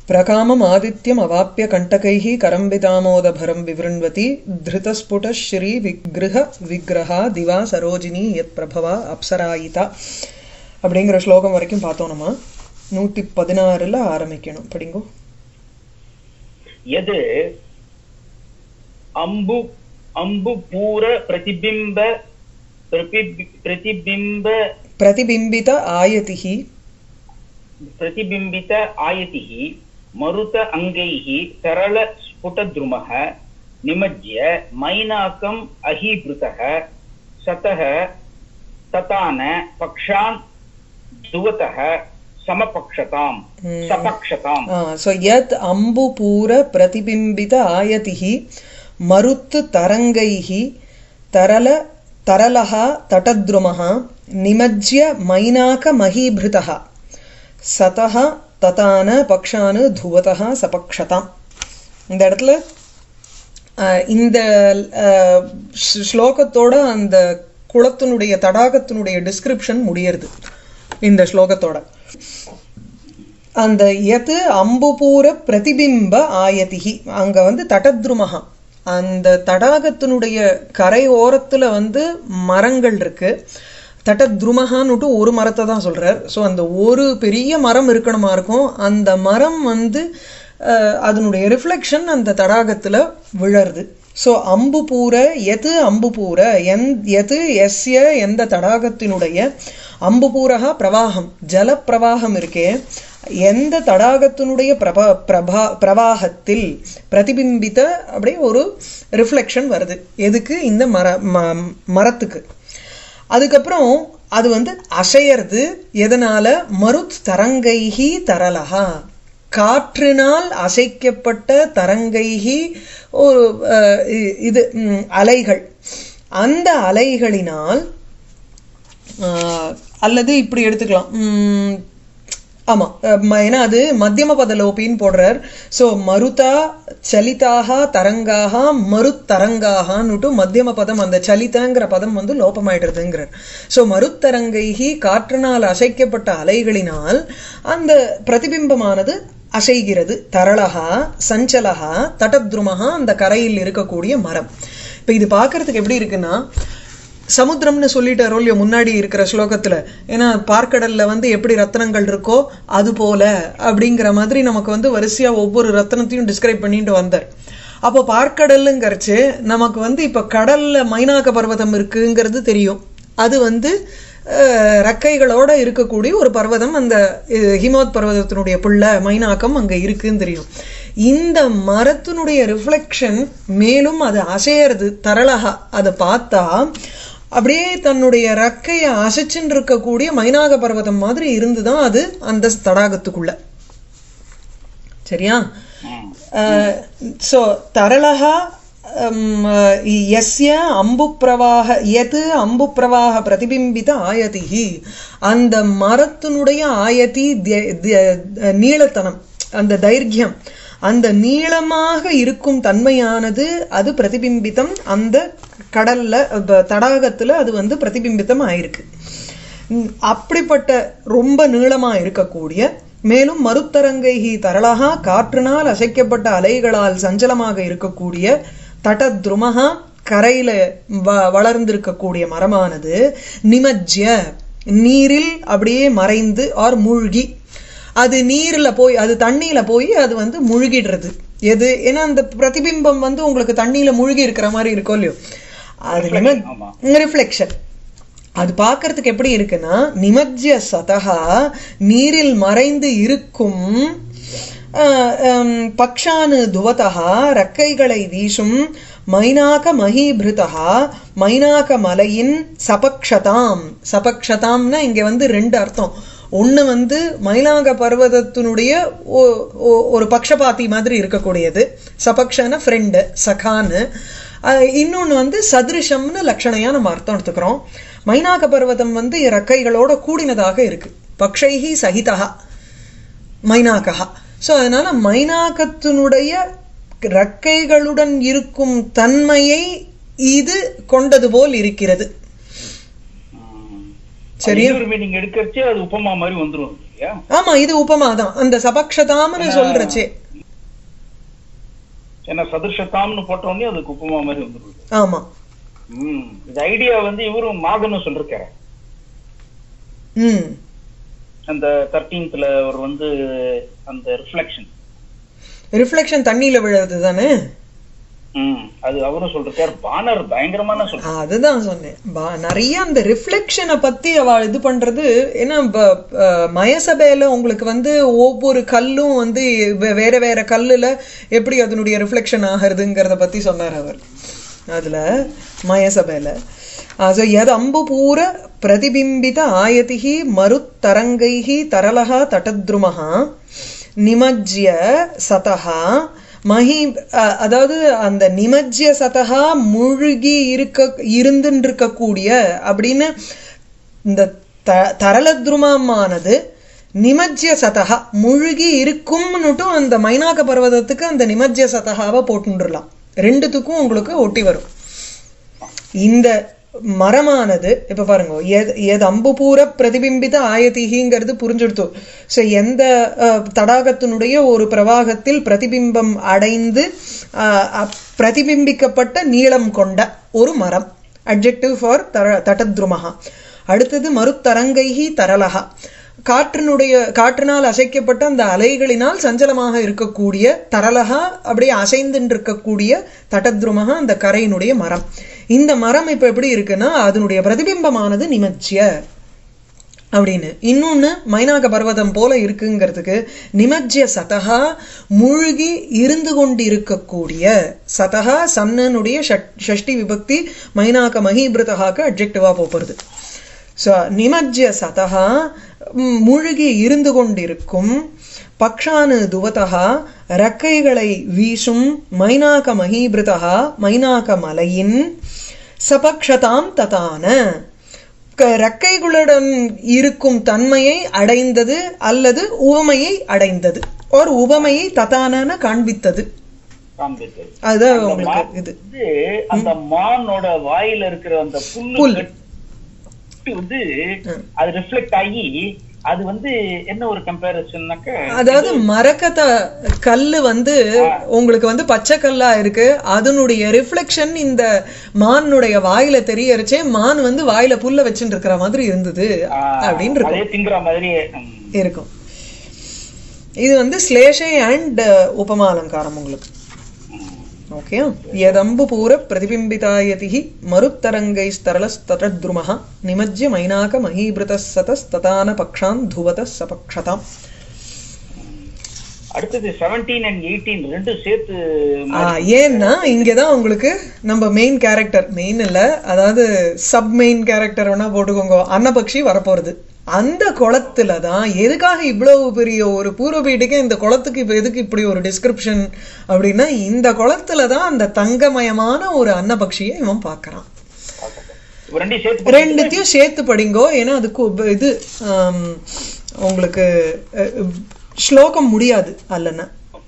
प्रकामम् आदित्यम् अवाप्य कण्टकैः करम्बितामोदभरं विवृण्वति धृतस्फुटः श्रीविग्रह विग्रहा दिवा சரோஜினி யத் பிரபவா அப்சராயிதா அப்படிங்கிற ஸ்லோகம் வரைக்கும் பார்த்தோம் நம்ம நூற்றி பதினாறில் ஆரம்பிக்கணும் படிங்கோ यद् अम्बु अम्बुपूर प्रतिबिम्ब प्रतिबि- प्रतिबिम्ब பிரதிபிம்பித ஆயதிஹி प्रतिबिम्बित आयतिः मरुत अङ्गैः सरलस्फुटद्रुमः निमज्य मैनाकम् अहीभृतः सतः ततान पक्षान् दुवतः समपक्षताम् सपक्षताम् ஸோ யத் அம்புபூர பிரதிபிம்பித ஆயதிஹி மருத்து தரங்கைஹி தரல தரலः தடத்ருமः நிமஜ்ய மைனாக மகீபிருதः சதः ததான பக்ஷானு துவதः சபக்ஷதாம் இந்த இடத்துல அஹ், இந்த அஹ், ஸ்லோ- ஸ்லோகத்தோட அந்த குளத்தினுடைய தடாகத்தினுடைய டிஸ்கிரிப்ஷன் முடியறது இந்த ஸ்லோகத்தோட அந்த எது அம்புபூர பிரதிபிம்ப ஆயதிகி அங்க வந்து தடத்ருமகா அந்த தடாகத்தினுடைய கரை ஓரத்துல வந்து மரங்கள் இருக்கு தடத்ருமகான்னுட்டு ஒரு மரத்தை தான் சொல்றார் ஸோ அந்த ஒரு பெரிய மரம் இருக்கணுமா இருக்கும் அந்த மரம் வந்து அஹ், அதனுடைய ரிஃப்ளெக்ஷன் அந்த தடாகத்துல விழருது ஸோ அம்புபூர எது அம்புபூர எந் எது எஸ்ய எந்த தடாகத்தினுடைய அம்புபூரகா பிரவாகம் ஜல பிரவாகம் இருக்கே எந்த தடாகத்தினுடைய பிரபா பிரபா பிரவாகத்தில் பிரதிபிம்பித்த அப்படியே ஒரு ரிஃப்ளெக்ஷன் வருது எதுக்கு இந்த மர ம- மரத்துக்கு அதுக்கப்புறம் அது வந்து அசையறது எதனால மருத் தரங்கைஹி தரலஹா காற்றினால் அசைக்கப்பட்ட தரங்கைஹி ஒரு அஹ், இ- இது ம், அலைகள் அந்த அலைகளினால் ஆஹ், அல்லது இப்படி எடுத்துக்கலாம் உம், ஆமா அஹ், ம- ஏன்னா அது மத்தியம பதலோபின்னு போடுறார் சோ மருதா சலிதாக தரங்காக மருத்தரங்காகன்னுட்டு மத்தியம பதம் அந்த சலிதங்கிற பதம் வந்து லோபமாயிடுறதுங்கிறார் சோ மருத்தரங்கைகி காற்றினால் அசைக்கப்பட்ட அலைகளினால் அந்த பிரதிபிம்பமானது அசைகிறது தரளகா சஞ்சலகா தடத்ருமகா அந்த கரையில் இருக்கக்கூடிய மரம் இப்ப இது பார்க்கிறதுக்கு எப்படி இருக்குன்னா சமுத்திரம்னு சொல்லிட்டாரோ இல்லையோ முன்னாடி இருக்கிற ஸ்லோகத்துல ஏன்னா பார்க்கடல்ல வந்து எப்படி ரத்னங்கள் இருக்கோ அது போல அப்படிங்கிற மாதிரி நமக்கு வந்து வரிசையா ஒவ்வொரு ரத்னத்தையும் டிஸ்கிரைப் பண்ணிட்டு வந்தார் அப்போ பார்க்கடல்லுங்கிறச்சு நமக்கு வந்து இப்ப கடல்ல மைனாக பர்வதம் இருக்குங்கிறது தெரியும் அது வந்து அஹ், ரெக்கைகளோட இருக்கக்கூடிய ஒரு பர்வதம் அந்த அஹ், ஹிமோத் பர்வதத்தினுடைய புள்ள மைனாக்கம் அங்க இருக்குன்னு தெரியும் இந்த மரத்தினுடைய ரிஃப்ளெக்ஷன் மேலும் அது அசையறது தரளகா அதை பார்த்தா அப்படியே தன்னுடைய ரெக்கையை அசைச்சுன்னு இருக்கக்கூடிய மைனாக பர்வதம் மாதிரி இருந்துதான் அது அந்த தடாகத்துக்குள்ள சரியா சோ தரளகா எஸ்ய அம்புப்பிரவாக எது அம்புப்பிரவாக பிரதிபிம்பித ஆயதிஹி அந்த மரத்தினுடைய ஆயதி த்ய- த்ய- நீளத்தனம் அந்த தைர்க்கியம் அந்த நீளமாக இருக்கும் தன்மையானது அது பிரதிபிம்பித்தம் அந்த கடல்ல ப- தடாகத்துல அது வந்து பிரதிபிம்பித்தம் ஆயிருக்கு ம், அப்படிப்பட்ட ரொம்ப நீளமா இருக்கக்கூடிய மேலும் மருத்தரங்கைகி தரளகா காற்றினால் அசைக்கப்பட்ட அலைகளால் சஞ்சலமாக இருக்கக்கூடிய தடத்ருமகா கரையில வ- வளர்ந்திருக்கக்கூடிய மரமானது நிமஜ்ய நீரில் அப்படியே மறைந்து ஆர் மூழ்கி அது நீர்ல போய் அது தண்ணியில போய் அது வந்து முழுகிடுறது எது ஏன்னா அந்த பிரதிபிம்பம் வந்து உங்களுக்கு தண்ணியில முழுகி இருக்கிற மாதிரி இருக்கும் இல்லையோ அது ஆமா. ரிஃப்ளெக்ஷன் அது பார்க்கறதுக்கு எப்படி இருக்குன்னா நிமஜ்ய சதகா நீரில் மறைந்து இருக்கும் ஆஹ், ஹம், பக்ஷானு துவதா ரக்கைகளை வீசும் மைனாக மகீபிருதா மைனாக மலையின் சபக்ஷதாம் சபக்ஷதாம்னா இங்க வந்து ரெண்டு அர்த்தம் ஒண்ணு வந்து மயிலாக பர்வதத்தினுடைய ஒ- ஒ- ஒரு பக்ஷபாத்தி மாதிரி இருக்கக்கூடியது சபக்ஷன ஃப்ரெண்டு சகான்னு அஹ் இன்னொன்னு வந்து சதிருஷம்னு லட்சணையா நம்ம அர்த்தம் எடுத்துக்கிறோம் மைனாக பர்வதம் வந்து ரெக்கைகளோட கூடினதாக இருக்கு பக்ஷைஹி சகிதா மைனாகா சோ அதனால மைனாகத்தினுடைய ரெக்கைகளுடன் இருக்கும் தன்மையை இது கொண்டது போல் இருக்கிறது சரியா இன்னொரு மீனிங் எடுக்கறச்சே அது உபமா மாதிரி வந்துரும் இல்லையா ஆமா இது உபமா தான் அந்த சபக்ஷதாம்னு சொல்றச்சே ஏன்னா சதுர்ஷதாம்னு போட்ட உடனே அதுக்கு உப்புமா மாதிரி வந்துருது ஆமா ம் இந்த ஐடியா வந்து இவரும் மாகனும் சொல்லிருக்காரு ம் அந்த தர்டீன்த்ல அவர் வந்து அந்த ரிஃப்ளெக்ஷன் ரிஃப்ளெக்ஷன் தண்ணியில விழுறது தானே ம் அது அவரும் சொல்லிருக்காரு பானர் பயங்கரமான சொல்ற அதுதான் சொன்னேன் பா- நிறைய அந்த ரிஃப்ளெக்ஷனை பத்தி அவ இது பண்றது ஏன்னா ப- அஹ் மயசபையில உங்களுக்கு வந்து ஒவ்வொரு கல்லும் வந்து வே- வேற வேற கல்லுல எப்படி அதனுடைய ரிஃப்ளெக்ஷன் ஆகிறதுங்கிறத பத்தி சொன்னார் அவர் அதுல மயசபையில அது எது அம்புபூர பிரதிபிம்பித ஆயதிஹி மருத்தரங்கைஹி தரலஹா தட்டத்ருமஹா நிமஜ்ய சதஹா மஹி அ- அதாவது அந்த நிமஜ்ய சதஹா முழுகி இருக்க இருந்துன்னு இருக்கக்கூடிய அப்படின்னு இந்த த தரலத்ருமமானது நிமஜ்ய சதஹா முழுகி இருக்கும்னுட்டும் அந்த மைனாக பர்வதத்துக்கு அந்த நிமஜ்ய சதஹாவை போட்டுடலாம் ரெண்டுத்துக்கும் உங்களுக்கு ஒட்டி வரும் இந்த மரமானது இப்ப பாருங்க எது எது அம்புபூர பிரதிபிம்பித ஆயதிகிங்கிறது புரிஞ்சுடுத்து ஸோ எந்த அஹ், தடாகத்தினுடைய ஒரு பிரவாகத்தில் பிரதிபிம்பம் அடைந்து அஹ், அப்- பிரதிபிம்பிக்கப்பட்ட நீளம் கொண்ட ஒரு மரம் அட்ஜெக்டிவ் ஃபார் தர தட்டத்ருமஹா அடுத்தது மறுத்தரங்கைஹி தரலஹா காற்றினுடைய காற்றினால் அசைக்கப்பட்ட அந்த அலைகளினால் சஞ்சலமாக இருக்கக்கூடிய தரலகா அப்படியே அசைந்துன்னு இருக்கக்கூடிய தட்டத்ருமகா அந்த கரையினுடைய மரம் இந்த மரம் இப்ப எப்படி இருக்குன்னா அதனுடைய பிரதிபிம்பமானது நிமச்சிய அப்படின்னு இன்னொன்னு மைனாக பர்வதம் போல இருக்குங்கிறதுக்கு நிமஜ்ய சதகா மூழ்கி இருந்து கொண்டிருக்கக்கூடிய சதகா சன்னனுடைய ஷட்- ஷஷ்டி விபக்தி மைனாக மஹீபிருதகாக்கு அட்ஜெக்டிவா போகிறது ஸோ நிமஜ்ய சதகா ம், மூழ்கி இருந்து கொண்டிருக்கும் பக்ஷானு துவதா ரக்கைகளை வீசும் மைனாக மஹீபிருதா மைனாக மலையின் சபக்ஷதாம் ததான க- ரெக்கைகளுடன் இருக்கும் தன்மையை அடைந்தது அல்லது உவமையை அடைந்தது ஒரு உவமையை ததான காண்பித்தது காண்பித்தது அதுதான் அந்த உங்களுக்கு மா- இது வந்து அந்த மானோட வாயில இருக்கிற அந்த புல்லு புல். கட்டு வந்து அது ரிஃப்ளெக்ட் ஆகி அது வந்து என்ன ஒரு கம்பேரிசன்னாக்க அதாவது மரக்கத கல்லு வந்து உங்களுக்கு வந்து பச்சை கல்லா இருக்கு அதனுடைய ரிஃப்ளெக்ஷன் இந்த மானுடைய வாயில தெரியறச்சே மான் வந்து வாயில புல்ல வச்சுட்டு இருக்கிற மாதிரி இருந்தது அப்படின்னு இருக்கும் அதே திங்குற மாதிரி ம், இருக்கும் இது வந்து ஸ்லேஷை அண்ட் உபமா அலங்காரம் உங்களுக்கு ம். ஓகே யதம்பு பூர பிரதிபிம்பிதாயதிஹி மருத்தரங்கைஸ்தரலஸ்தத்ருமः நிமஜ்ய மைனாக மஹீபிருதः சதஸ்ததான பக்ஷான் துவதः சபக்ஷதாம் அடுத்தது செவன்டீன் அண்ட் எயிட்டீன் ரெண்டும் சேர்த்து ஆ, ஏன்னா இங்கதான் உங்களுக்கு நம்ம மெயின் கேரக்டர் மெயின் இல்ல அதாவது சப் மெயின் கேரக்டர் வேணா போட்டுக்கோங்க அன்னபக்ஷி வரப்போறது அந்த குளத்துல தான் எதுக்காக இவ்வளவு பெரிய ஒரு பூர்வபீட்டுக்கு இந்த குளத்துக்கு இப்ப எதுக்கு இப்படி ஒரு டிஸ்கிரிப்ஷன் அப்படின்னா இந்த குளத்துல தான் அந்த தங்கமயமான ஒரு அன்னபக்ஷியை இவன் பார்க்கறான் இப்ப ரெண்டையும் சேர்த்து ரெண்டுத்தையும் சேர்த்து படிங்கோ ஏன்னா அதுக்கு உப- இது ஆம், உங்களுக்கு அஹ், ஸ்லோகம் முடியாது அல்லனா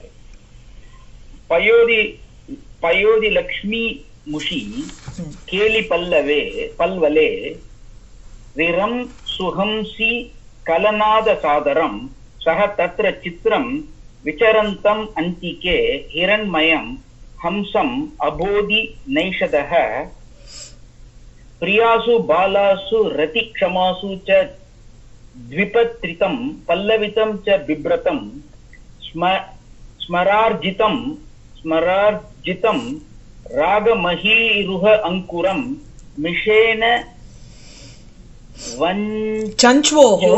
பயோதி பயோதி லக்ஷ்மி முஷி கேலி பல்லவே பல்வலே விரம் சுஹம்சி கலநாத சாதரம் சக தத்ர சித்திரம் விசரந்தம் அந்திகே ஹிரண்மயம் ஹம்சம் அபோதி நைஷதः प्रियासु बालासु रतिक्षमासु च द्विपत्रितं पल्लवितं च बिभ्रतं स्म स्मरार्जितं स्मरार्जितं रागमहीरुह अङ्कुरं मिषेण சஞ்சுவோஹோ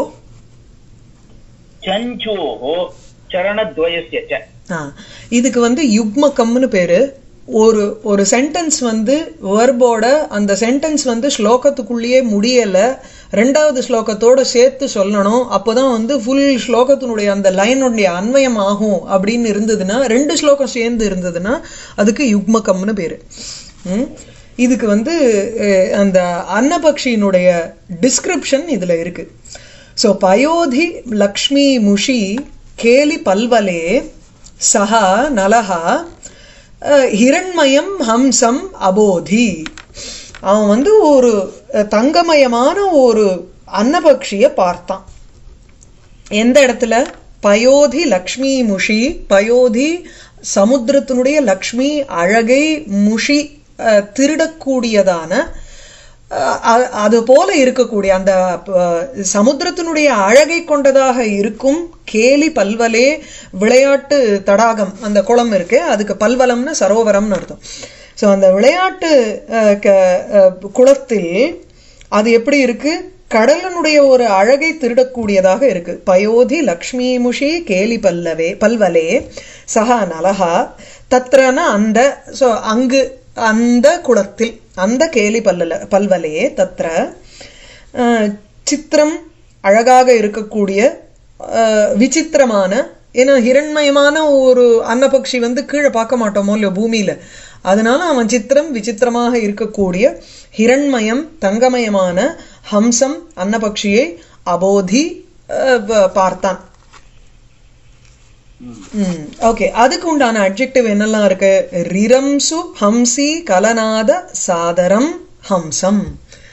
वञ्चञ्चोः चरणद्वयस्य च ஆ, இதுக்கு வந்து யுக்மகம்னு பேரு ஒரு ஒரு சென்டென்ஸ் வந்து வேர்போட அந்த சென்டென்ஸ் வந்து ஸ்லோகத்துக்குள்ளேயே முடியல ரெண்டாவது ஸ்லோகத்தோட சேர்த்து சொல்லணும் அப்போதான் வந்து ஃபுல் ஸ்லோகத்தினுடைய அந்த லைனுடைய அன்வயம் ஆகும் அப்படின்னு இருந்ததுன்னா ரெண்டு ஸ்லோகம் சேர்ந்து இருந்ததுன்னா அதுக்கு யுக்மகம்னு பேரு ம்? இதுக்கு வந்து அஹ், அந்த அன்னபக்ஷியினுடைய டிஸ்கிரிப்ஷன் இதுல இருக்கு ஸோ பயோதி லக்ஷ்மி முஷி கேலி பல்வலே சஹா நலஹா அஹ், ஹிரண்மயம் ஹம்சம் அபோதி அவன் வந்து ஒரு அஹ், தங்கமயமான ஒரு அன்னபக்ஷிய பார்த்தான் எந்த இடத்துல பயோதி லக்ஷ்மி முஷி பயோதி சமுத்திரத்தினுடைய லக்ஷ்மி அழகை முஷி அஹ், திருடக்கூடியதான அஹ், அ- அது போல இருக்கக்கூடிய அந்த அஹ், சமுத்திரத்தினுடைய அழகை கொண்டதாக இருக்கும் கேலி பல்வலே விளையாட்டு தடாகம் அந்த குளம் இருக்கு அதுக்கு பல்வலம்னு சரோவரம்னு அர்த்தம் ஸோ அந்த விளையாட்டு அஹ், க- அஹ், குளத்தில் அது எப்படி இருக்கு கடலனுடைய ஒரு அழகை திருடக்கூடியதாக இருக்கு பயோதி லக்ஷ்மி முஷி கேலி பல்லவே பல்வலே சஹா நலஹா தத்ரன அந்த ஸோ அங்கு அந்த குளத்தில் அந்த கேலி பல்லல பல்வலே தத்ர அஹ், சித்திரம் அழகாக இருக்கக்கூடிய அஹ், விசித்திரமான ஏன்னா ஹிரண்மயமான ஒரு அன்னபக்ஷி வந்து கீழே பார்க்க மாட்டோமோ இல்லையோ பூமியில அதனால அவன் சித்திரம் விசித்திரமாக இருக்கக்கூடிய ஹிரண்மயம் தங்கமயமான ஹம்சம் அன்னபக்ஷியை அபோதி அஹ், ப- பார்த்தான் ம். ஓகே அதுக்கு உண்டான அட்ஜெக்டிவ் என்னெல்லாம் இருக்கு ரிரம்சு ஹம்சி கலநாத சாதரம் ஹம்சம்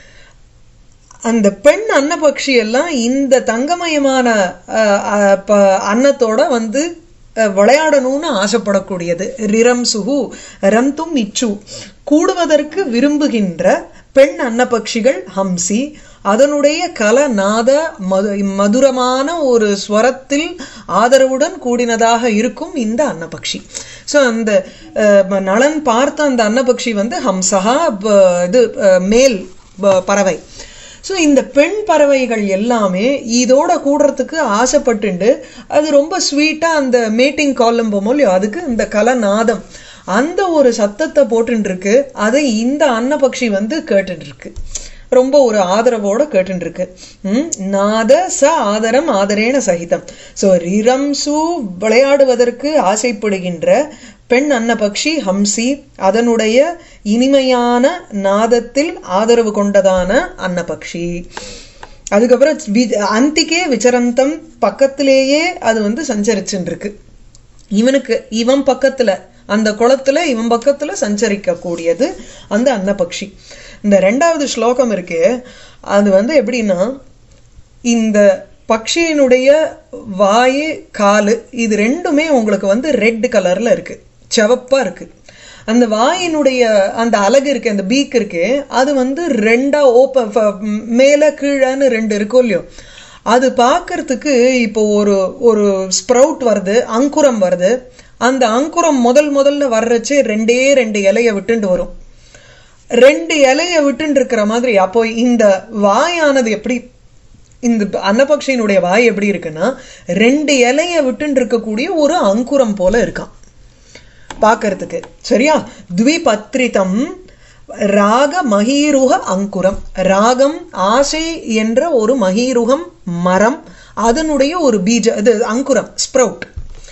அந்த பெண் அன்னபக்ஷி எல்லாம் இந்த தங்கமயமான அஹ், அஹ், ப- அன்னத்தோட வந்து அஹ், விளையாடணும்னு ஆசைப்படக்கூடியது ரிரம் சுகு ரந்தும் இச்சு கூடுவதற்கு விரும்புகின்ற பெண் அன்னபக்ஷிகள் ஹம்சி அதனுடைய கலநாத மது மதுரமான ஒரு ஸ்வரத்தில் ஆதரவுடன் கூடினதாக இருக்கும் இந்த அன்னபக்ஷி ஸோ அந்த அஹ், நளன் பார்த்த அந்த அன்னபக்ஷி வந்து ஹம்சஹா ப- இது அஹ், மேல் ப- பறவை ஸோ இந்த பெண் பறவைகள் எல்லாமே இதோட கூடுறதுக்கு ஆசைப்பட்டுண்டு அது ரொம்ப ஸ்வீட்டாக அந்த மேட்டிங் காலம் இல்லையோ அதுக்கு இந்த கலநாதம் அந்த ஒரு சத்தத்தை போட்டுட்டு இருக்கு அதை இந்த அன்னபக்ஷி வந்து கேட்டுட்டு இருக்கு ரொம்ப ஒரு ஆதரவோட கேட்டுட்டு இருக்கு ம், நாத ச ஆதரம் ஆதரேன சகிதம் ஸோ ரிரம்சு விளையாடுவதற்கு ஆசைப்படுகின்ற பெண் அன்னபக்ஷி ஹம்சி அதனுடைய இனிமையான நாதத்தில் ஆதரவு கொண்டதான அன்னபக்ஷி அதுக்கப்புறம் வி- அந்திக்கே விச்சரந்தம் பக்கத்திலேயே அது வந்து சஞ்சரிச்சுட்டு இருக்கு இவனுக்கு இவன் பக்கத்துல அந்த குளத்துல இவன் பக்கத்துல சஞ்சரிக்க கூடியது அந்த அன்னபக்ஷி இந்த ரெண்டாவது ஸ்லோகம் இருக்கு அது வந்து எப்படின்னா இந்த பக்ஷியினுடைய வாய் காலு இது ரெண்டுமே உங்களுக்கு வந்து ரெட் கலர்ல இருக்கு சிவப்பா இருக்கு அந்த வாயினுடைய அந்த அலகு இருக்கு அந்த பீக் இருக்கு அது வந்து ரெண்டா ஓப்ப மேல கீழன்னு ரெண்டு இருக்கும் இல்லையோ அது பார்க்கறதுக்கு இப்போ ஒரு ஒரு ஸ்ப்ரவுட் வருது அங்குரம் வருது அந்த அங்குரம் முதல் முதல்ல வர்றச்சே ரெண்டே ரெண்டு இலைய விட்டுண்டு வரும் ரெண்டு இலைய விட்டுன்னு இருக்கிற மாதிரி அப்போ இந்த வாயானது எப்படி இந்த அன்னபக்ஷியினுடைய வாய் எப்படி இருக்குன்னா ரெண்டு இலைய விட்டுன்னு இருக்கக்கூடிய ஒரு அங்குரம் போல இருக்கான் பார்க்கறதுக்கு சரியா த்விபத்ரிதம் ராக மகீருக அங்குரம் ராகம் ஆசை என்ற ஒரு மகீருகம் மரம் அதனுடைய ஒரு பீஜ இது அங்குரம் ஸ்ப்ரவுட்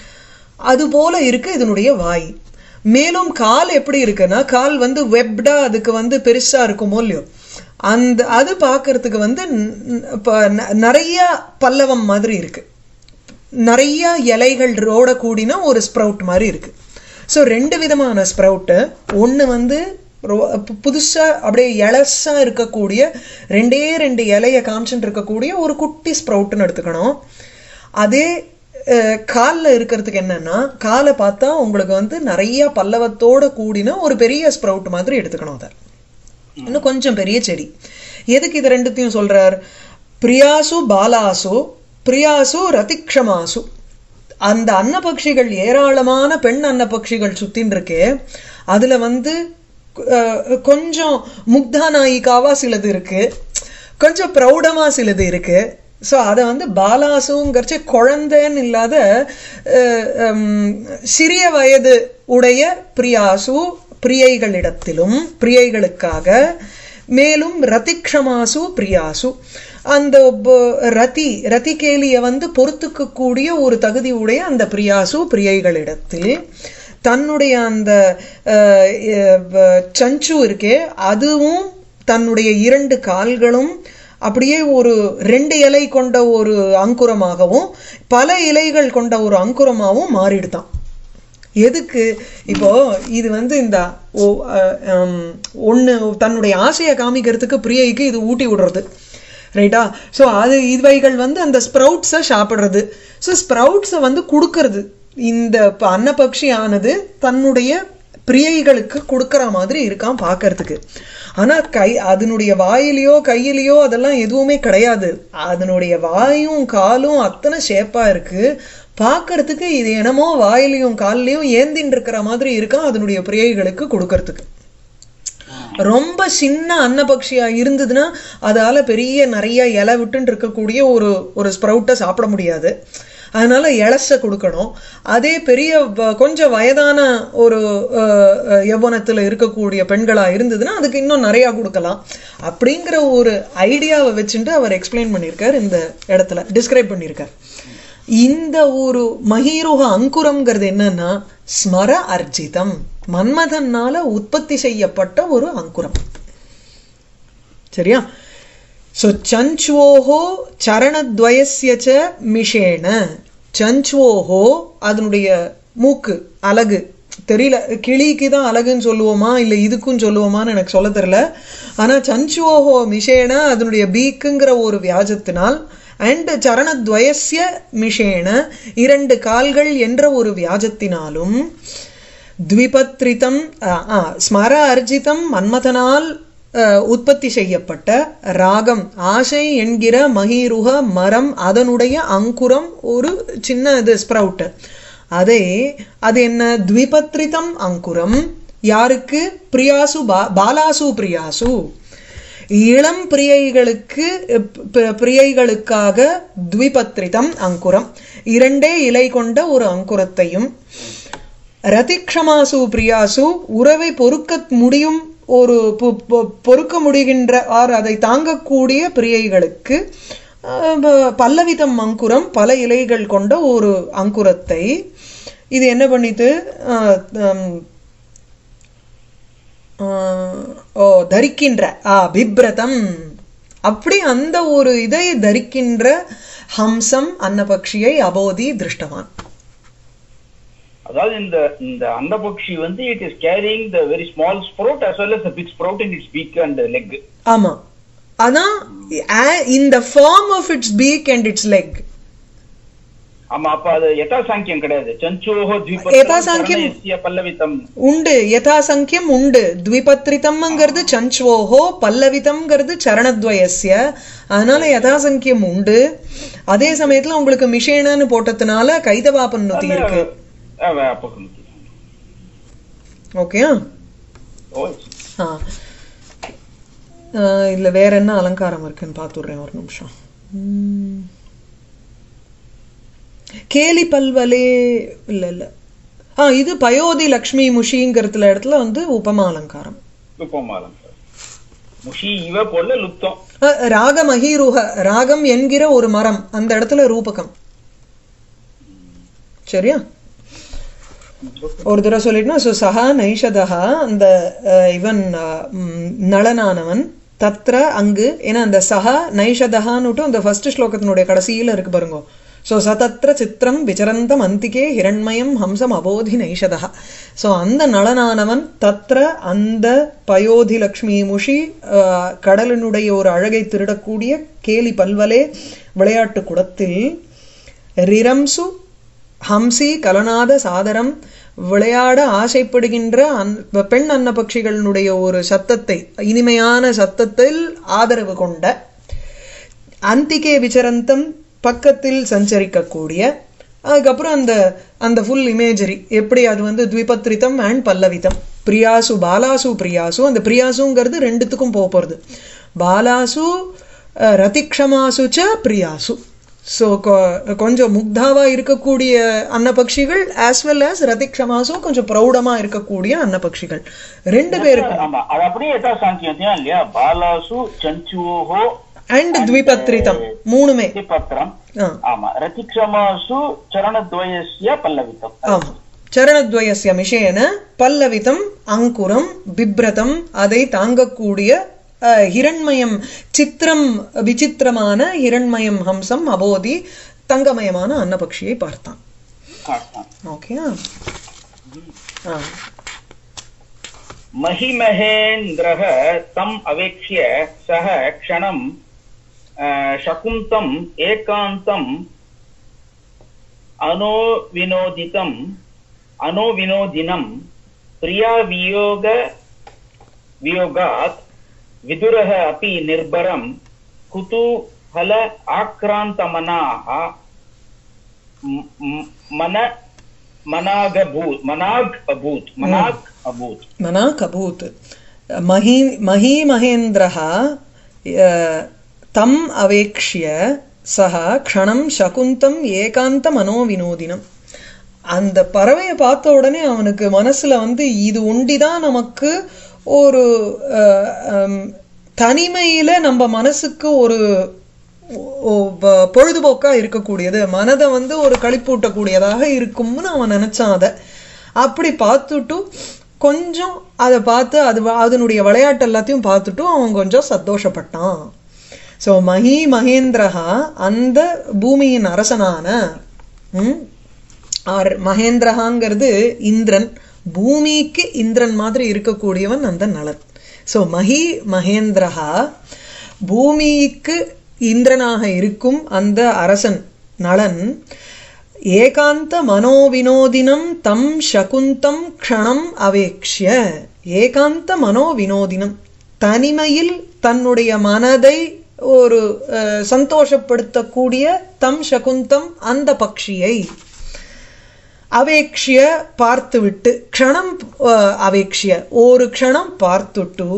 அது போல இருக்கு இதனுடைய வாய் மேலும் கால் எப்படி இருக்குன்னா கால் வந்து வெப்டா அதுக்கு வந்து பெருசா இருக்குமோ இல்லையோ அந்த அது பார்க்கறதுக்கு வந்து ந- இப்ப ந- நிறைய பல்லவம் மாதிரி இருக்கு நிறைய இலைகள் ரோட கூடின ஒரு ஸ்ப்ரவுட் மாதிரி இருக்கு ஸோ ரெண்டு விதமான ஸ்ப்ரவுட்டு ஒன்று வந்து ரொ- பு- புதுசா அப்படியே இலசா இருக்கக்கூடிய ரெண்டே ரெண்டு இலைய காமிச்சுட்டு இருக்கக்கூடிய ஒரு குட்டி ஸ்ப்ரவுட்னு எடுத்துக்கணும் அதே அஹ், கால்ல இருக்கிறதுக்கு என்னன்னா காலை பார்த்தா உங்களுக்கு வந்து நிறைய பல்லவத்தோட கூடின ஒரு பெரிய ஸ்ப்ரவுட் மாதிரி எடுத்துக்கணும் அதை இன்னும் கொஞ்சம் பெரிய செடி எதுக்கு இது ரெண்டுத்தையும் சொல்றார் பிரியாசு பாலாசு பிரியாசு ரதிக்ஷமாசு அந்த அன்னபக்ஷிகள் ஏராளமான பெண் அன்னபக்ஷிகள் சுத்தின்னு இருக்கே அதுல வந்து அஹ், கொஞ்சம் முக்தா நாயிகாவா சிலது இருக்கு கொஞ்சம் ப்ரௌடமா சிலது இருக்கு ஸோ அதை வந்து பாலாசுங்கிறச்சு குழந்தைன்னு இல்லாத அஹ், ஹம், சிறிய வயது உடைய பிரியாசு பிரியைகளிடத்திலும் பிரியைகளுக்காக மேலும் ரதிக்ஷமாசு பிரியாசு அந்த ப- ரதி ரதி கேலிய வந்து பொறுத்துக்க கூடிய ஒரு தகுதி உடைய அந்த பிரியாசு பிரியைகளிடத்தில் தன்னுடைய அந்த அஹ், அஹ், வ- சஞ்சு இருக்கே அதுவும் தன்னுடைய இரண்டு கால்களும் அப்படியே ஒரு ரெண்டு இலை கொண்ட ஒரு அங்குரமாகவும் பல இலைகள் கொண்ட ஒரு அங்குரமாகவும் மாறிடுதான் எதுக்கு இப்போ இது வந்து இந்த ஓ- அஹ், ஹம், ஒண்ணு தன்னுடைய ஆசையை காமிக்கிறதுக்கு பிரியைக்கு இது ஊட்டி விடுறது ரைட்டா ஸோ அது இவைகள் வந்து அந்த ஸ்ப்ரவுட்ஸை சாப்பிடுறது ஸோ ஸ்ப்ரவுட்ஸை வந்து கொடுக்கறது இந்த ப- அன்னபக்ஷியானது தன்னுடைய பிரியைகளுக்கு கொடுக்கற மாதிரி இருக்கான் பார்க்கறதுக்கு ஆனா கை அதனுடைய வாயிலையோ கையிலையோ அதெல்லாம் எதுவுமே கிடையாது அதனுடைய வாயும் காலும் அத்தனை ஷேப்பா இருக்கு பார்க்கறதுக்கு இது என்னமோ வாயிலையும் கால்லையும் ஏந்தின்னு இருக்கிற மாதிரி இருக்கான் அதனுடைய பிரியைகளுக்கு கொடுக்கறதுக்கு ரொம்ப சின்ன அன்னபக்ஷியா இருந்ததுன்னா அதால பெரிய நிறைய இலை விட்டுன்னு இருக்கக்கூடிய ஒரு ஒரு ஸ்ப்ரவுட்டை சாப்பிட முடியாது அதனால இலச கொடுக்கணும் அதே பெரிய வ- கொஞ்சம் வயதான ஒரு அஹ், அஹ், யௌவனத்துல இருக்கக்கூடிய பெண்களா இருந்ததுன்னா அதுக்கு இன்னும் நிறைய கொடுக்கலாம் அப்படிங்கிற ஒரு ஐடியாவை வச்சுட்டு அவர் எக்ஸ்பிளைன் பண்ணியிருக்கார் இந்த இடத்துல டிஸ்கிரைப் பண்ணியிருக்கார் இந்த ஒரு மகீருக அங்குரம்ங்கிறது என்னன்னா ஸ்மர அர்ஜிதம் மன்மதனால உற்பத்தி செய்யப்பட்ட ஒரு அங்குரம் சரியா ஸோ சஞ்சுவோஹோ சரணத்வயஸ்ய ச மிஷேன சஞ்சுவோஹோ அதனுடைய மூக்கு அலகு தெரியல கிளிக்கு தான் அழகுன்னு சொல்லுவோமா இல்லை இதுக்கும் சொல்லுவோமான்னு எனக்கு சொல்ல தெரியல ஆனால் சஞ்சுவோஹோ மிஷேன அதனுடைய பீக்குங்கிற ஒரு வியாஜத்தினால் அண்ட் சரணத்வயஸ்ய மிஷேன இரண்டு கால்கள் என்ற ஒரு வியாஜத்தினாலும் த்விபத்ரிதம் ஆ, ஆ, ஸ்மர அர்ஜிதம் மன்மதனால் அஹ், உற்பத்தி செய்யப்பட்ட ராகம் ஆசை என்கிற மகீருக மரம் அதனுடைய அங்குரம் ஒரு சின்ன இது ஸ்ப்ரவுட் அதை அது என்ன த்விபத்ரிதம் அங்குரம் யாருக்கு பிரியாசு பா பாலாசு பிரியாசு இளம் பிரியைகளுக்கு ப- பிரியைகளுக்காக த்விபத்ரிதம் அங்குரம் இரண்டே இலை கொண்ட ஒரு அங்குரத்தையும் ரதிக்ஷமாசு பிரியாசு உறவை பொறுக்க முடியும் ஒரு பொ- பொ- பொறுக்க முடிகின்ற ஆர் அதை தாங்கக்கூடிய பிரியைகளுக்கு அஹ், ப- பல்லவிதம் அங்குரம் பல இலைகள் கொண்ட ஒரு அங்குரத்தை இது என்ன பண்ணிட்டு அஹ், ஹம், ஆஹ், ஓ தரிக்கின்ற ஆ பிப்ரதம் அப்படி அந்த ஒரு இதை தரிக்கின்ற ஹம்சம் அன்னபக்ஷியை அபோதி திருஷ்டவான் அதாவது இந்த இந்த அண்டபக்ஷி வந்து it is carrying the very small sprout as well as the big sprout in its beak and leg ஆமா அதான் இந்த form of its beak and its leg ஆமா அப்ப அது யதா சாங்கியம் கிடையாது சஞ்சோஹோ யதா சாங்கியம். தீபத்திய பல்லவித்தம் உண்டு யதாசங்கியம் உண்டு த்விபத்ரிதம்ங்கிறது சஞ்சுவோஹோ பல்லவிதம்ங்கிறது சரணத்வயஸ்ய அதனால யதாசங்கியம் உண்டு அதே சமயத்துல உங்களுக்கு மிஷேனன்னு போட்டதுனால கைதவாபன்னுத்தி இருக்கு ஓகேயா ஓ ஆ ஆஹ் இதுல வேற என்ன அலங்காரம் இருக்குன்னு பார்த்துடுறேன் ஒரு நிமிஷம் உம். கேலி பல்வலே இல்ல இல்ல ஆ இது பயோதி லக்ஷ்மி முஷிங்கிறதுல இடத்துல வந்து உபமா அலங்காரம் லுப்பமாலம் முஷி இவ போல லுப்தம் அஹ், ராக மகீருக ராகம் என்கிற ஒரு மரம் அந்த இடத்துல ரூபகம் சரியா ஒரு தடவை சொல்லிட்டுனா ஸோ சஹா நைஷதா அந்த அஹ், இவன் அஹ், ம், நளனானவன் தத்ர அங்கு ஏன்னா அந்த சஹா நைஷதஹான்னுட்டு அந்த ஃபர்ஸ்ட் ஸ்லோகத்தினுடைய கடைசியில இருக்கு பாருங்க ஸோ சதத்ர சித்திரம் விசரந்தம் அந்திகே ஹிரண்மயம் ஹம்சம் அபோதி நைஷதா ஸோ அந்த நளனானவன் தத்ர அந்த பயோதி லக்ஷ்மி முஷி அஹ், கடலினுடைய ஒரு அழகை திருடக்கூடிய கேலி பல்வலே விளையாட்டு குடத்தில் ரிரம்சு ஹம்சி கலநாத சாதரம் விளையாட ஆசைப்படுகின்ற அன் பெண் அன்னபக்ஷிகளினுடைய ஒரு சத்தத்தை இனிமையான சத்தத்தில் ஆதரவு கொண்ட அந்திகே விசரந்தம் பக்கத்தில் சஞ்சரிக்கக்கூடிய அதுக்கப்புறம் அந்த அந்த ஃபுல் இமேஜரி எப்படி அது வந்து த்விபத்ரிதம் அண்ட் பல்லவிதம் பிரியாசு பாலாசு பிரியாசு அந்த பிரியாசுங்கிறது ரெண்டுத்துக்கும் போக போகிறது பாலாசு அஹ், ரதிக்ஷமாசு ச பிரியாசு ஸோ கொஞ்சம் முக்தாவா இருக்கக்கூடிய அன்னபக்ஷிகள் ஆஸ் வெல் as ரதிக்ஷமாசும் கொஞ்சம் பிரௌடமா இருக்கக்கூடிய அன்னபக்ஷிகள் ரெண்டு பேருக்கும் ஆமா அது அப்படியே யதா சாங்கியம் தான் இல்லையா பாலாசு சஞ்சுவோஹோ அண்ட் த்விபத்ரிதம் மூணுமே பத்திரம் ஆ ஆமா ரதிக்ஷமாசு சரணத்வயஸ்ய பல்லவித்தம் ஆமா சரணத்வயஸ்ய மிஷேன பல்லவிதம் அங்குரம் பிப்ரதம் அதை தாங்கக்கூடிய அஹ், ஹிரண்மயம் சித்திரம் விசித்திரமான ஹிரண்மயம் ஹம்சம் அபோதி தங்கமயமான அன்னபக்ஷியை பார்த்தான் பார்த்தான். ஓகே ஆ महिमहेन्द्रः तम् अवेक्ष्य सः क्षणम् शकुन्तम् एकान्तम् अनोविनोदितम् अनोविनोदिनं प्रियावियोग वियोगात् विदुरः अपि निर्भरं कुतूहल आक्रान्तमनाः म- म- मन मनागभूत् मनाग् अभूत् मनाग् अभूत् मना कभूत् मही महीमहेन्द्रः अ, तम् अवेक्ष्य सः क्षणं சகுந்தம் ஏகாந்த மனோவினோதினம் அந்த பறவையை பார்த்த உடனே அவனுக்கு மனசுல வந்து இது ஒண்டிதான் நமக்கு ஒரு அஹ், ஹம், தனிமையில நம்ம மனசுக்கு ஒரு ஒ- ப- பொழுதுபோக்கா இருக்கக்கூடியது மனதை வந்து ஒரு களிப்பூட்டக்கூடியதாக இருக்கும்னு அவன் நினைச்சான் அதை அப்படி பார்த்துட்டு கொஞ்சம் அதை பார்த்து அது வ- அதனுடைய விளையாட்டு எல்லாத்தையும் பார்த்துட்டு அவன் கொஞ்சம் சந்தோஷப்பட்டான் ஸோ மகி மகேந்திரஹா அந்த பூமியின் அரசனான ம், ஆர் மகேந்திரஹாங்கிறது இந்திரன் பூமிக்கு இந்திரன் மாதிரி இருக்கக்கூடியவன் அந்த நலன் ஸோ மகி மகேந்திரஹா பூமிக்கு இந்திரனாக இருக்கும் அந்த அரசன் நளன் ஏகாந்த மனோவினோதினம் தம் சகுந்தம் க்ஷணம் அவேக்ஷ்ய ஏகாந்த மனோவினோதினம் தனிமையில் தன்னுடைய மனதை ஒரு அஹ், சந்தோஷப்படுத்தக்கூடிய தம் சகுந்தம் அந்த பக்ஷியை அவேக்ஷிய பார்த்துவிட்டு க்ஷணம் அஹ், அவேக்ஷிய ஒரு க்ஷணம் பார்த்துட்டு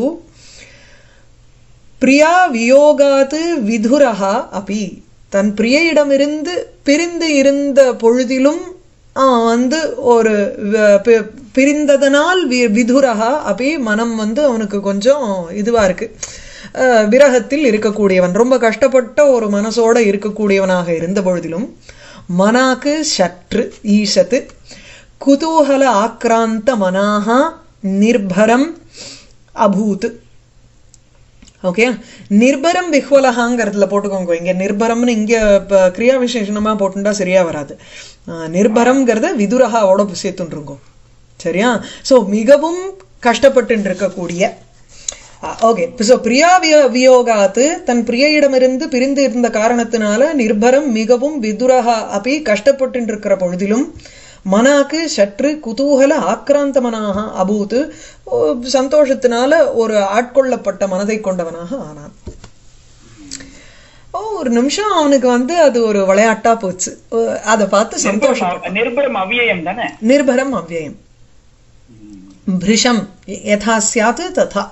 பிரியா வியோகாது விதுரஹா அபி தன் பிரியையிடமிருந்து பிரிந்து இருந்த பொழுதிலும் அவன் வந்து ஒரு வ- பி- பிரிந்ததனால் வி- விதுரஹா அபி மனம் வந்து அவனுக்கு கொஞ்சம் இதுவா இருக்கு அஹ், விரகத்தில் இருக்கக்கூடியவன் ரொம்ப கஷ்டப்பட்ட ஒரு மனசோட இருக்கக்கூடியவனாக இருந்த பொழுதிலும் மனாக்கு சற்று ஈஷத்து குதூகல ஆக்ராந்த மனாக நிர்பரம் அபூத் ஓகே நிர்பரம் விஹ்வலகாங்கிறதுல போட்டுக்கோங்க இங்க நிர்பரம்னு இங்க இப்ப கிரியா விசேஷணமா போட்டுட்டா சரியா வராது ஆஹ் நிர்பரம்ங்கிறத விதுரகாவோட சேர்த்துருங்கோ சரியா சோ மிகவும் கஷ்டப்பட்டு இருக்கக்கூடிய ஓகே ஸோ பிரியா விய வியோகாத்து தன் பிரியையிடமிருந்து பிரிந்து இருந்த காரணத்தினால நிர்பரம் மிகவும் விதுரகா அப்படி கஷ்டப்பட்டு இருக்கிற பொழுதிலும் மனாக்கு சற்று குதூகல ஆக்ராந்த மனாக அபூத்து ஓ, சந்தோஷத்தினால ஒரு ஆட்கொள்ளப்பட்ட மனதை கொண்டவனாக ஆனான் ஓ ஒரு நிமிஷம் அவனுக்கு வந்து அது ஒரு விளையாட்டா போச்சு ஓ, அதை பார்த்து சந்தோஷம் நிர்பரம் அவ்யயம் தானே நிர்பரம் அவ்யயம் பிரிஷம் யதா சியாத் ததா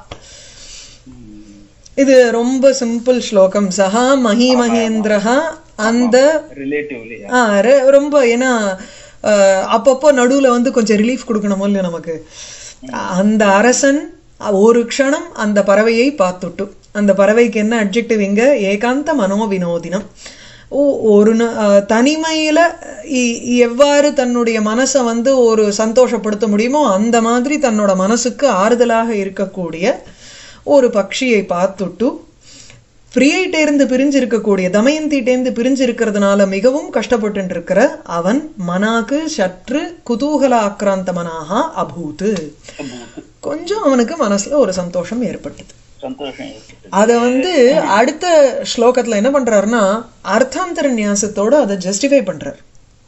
இது ரொம்ப சிம்பிள் ஸ்லோகம் சஹா மஹி மகேந்திரஹா அந்த ரிலேட்டிவ்லி ஆ, ரெ- ரொம்ப ஏன்னா அஹ், அப்பப்போ நடுவுல வந்து கொஞ்சம் ரிலீஃப் கொடுக்கணுமோ இல்லையா நமக்கு அந்த அரசன் அ- ஒரு க்ஷணம் அந்த பறவையை பார்த்துட்டு அந்த பறவைக்கு என்ன அட்ஜெக்டிவ் இங்க ஏகாந்த மனோவினோதினம் ஓ- ஒரு ந- அஹ், தனிமையில இ- எவ்வாறு தன்னுடைய மனசை வந்து ஒரு சந்தோஷப்படுத்த முடியுமோ அந்த மாதிரி தன்னோட மனசுக்கு ஆறுதலாக இருக்கக்கூடிய ஒரு பட்சியை பார்த்துட்டு பிரியைட்டேர்ந்து பிரிஞ்சு இருக்கக்கூடிய தமயந்திட்டேர்ந்து பிரிஞ்சு இருக்கிறதுனால மிகவும் கஷ்டப்பட்டு இருக்கிற அவன் மனாக்கு சற்று குதூகல ஆக்ராந்தமனாக அபூத்து கொஞ்சம் அவனுக்கு மனசுல ஒரு சந்தோஷம் ஏற்பட்டது சந்தோஷம் ஏற்பட்டது அத வந்து அடுத்த ஸ்லோகத்துல என்ன பண்றாருன்னா அர்த்தாந்தர நியாசத்தோட அதை ஜஸ்டிஃபை பண்றார்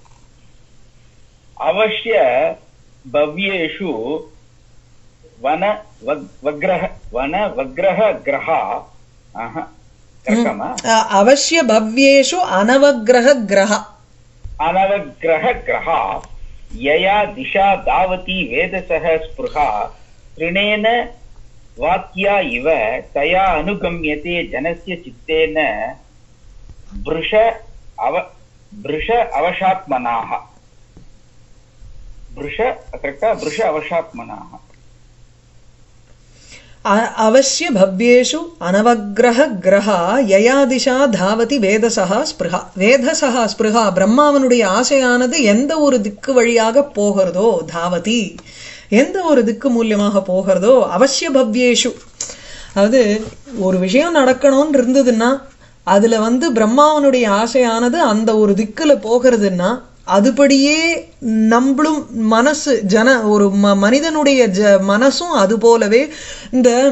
अवश्य भव्येषु वन वग- वग्रह वन वग्रह ग्रहा आह, कर्कम அஹ், அவசிய பவ்யேஷு அனவக்கிரக கிரக अनवग्रह ग्रहा यया दिशा धावति वेदसः स्पृहा तृणेन वाक्या इव तया अनुगम्यते जनस्य चित्तेन भृश अव भृश अवशात्मनाः भृश करेक्टा भृश अवशात्मनाः அ- அவசிய பவ்யேஷு அனவக்கிரக கிரகா யயா திசா தாவதி வேதசகா ஸ்பிருகா வேதசகா ஸ்பிருகா பிரம்மாவனுடைய ஆசையானது எந்த ஒரு திக்கு வழியாக போகிறதோ தாவதி எந்த ஒரு திக்கு மூலியமாக போகிறதோ அவசிய பவ்யேஷு அதாவது ஒரு விஷயம் நடக்கணும்னு இருந்ததுன்னா அதுல வந்து பிரம்மாவனுடைய ஆசையானது அந்த ஒரு திக்குல போகிறதுன்னா அதுபடியே நம்மளும் மனசு ஜன ஒரு ம மனிதனுடைய ஜ மனசும் அது போலவே இந்த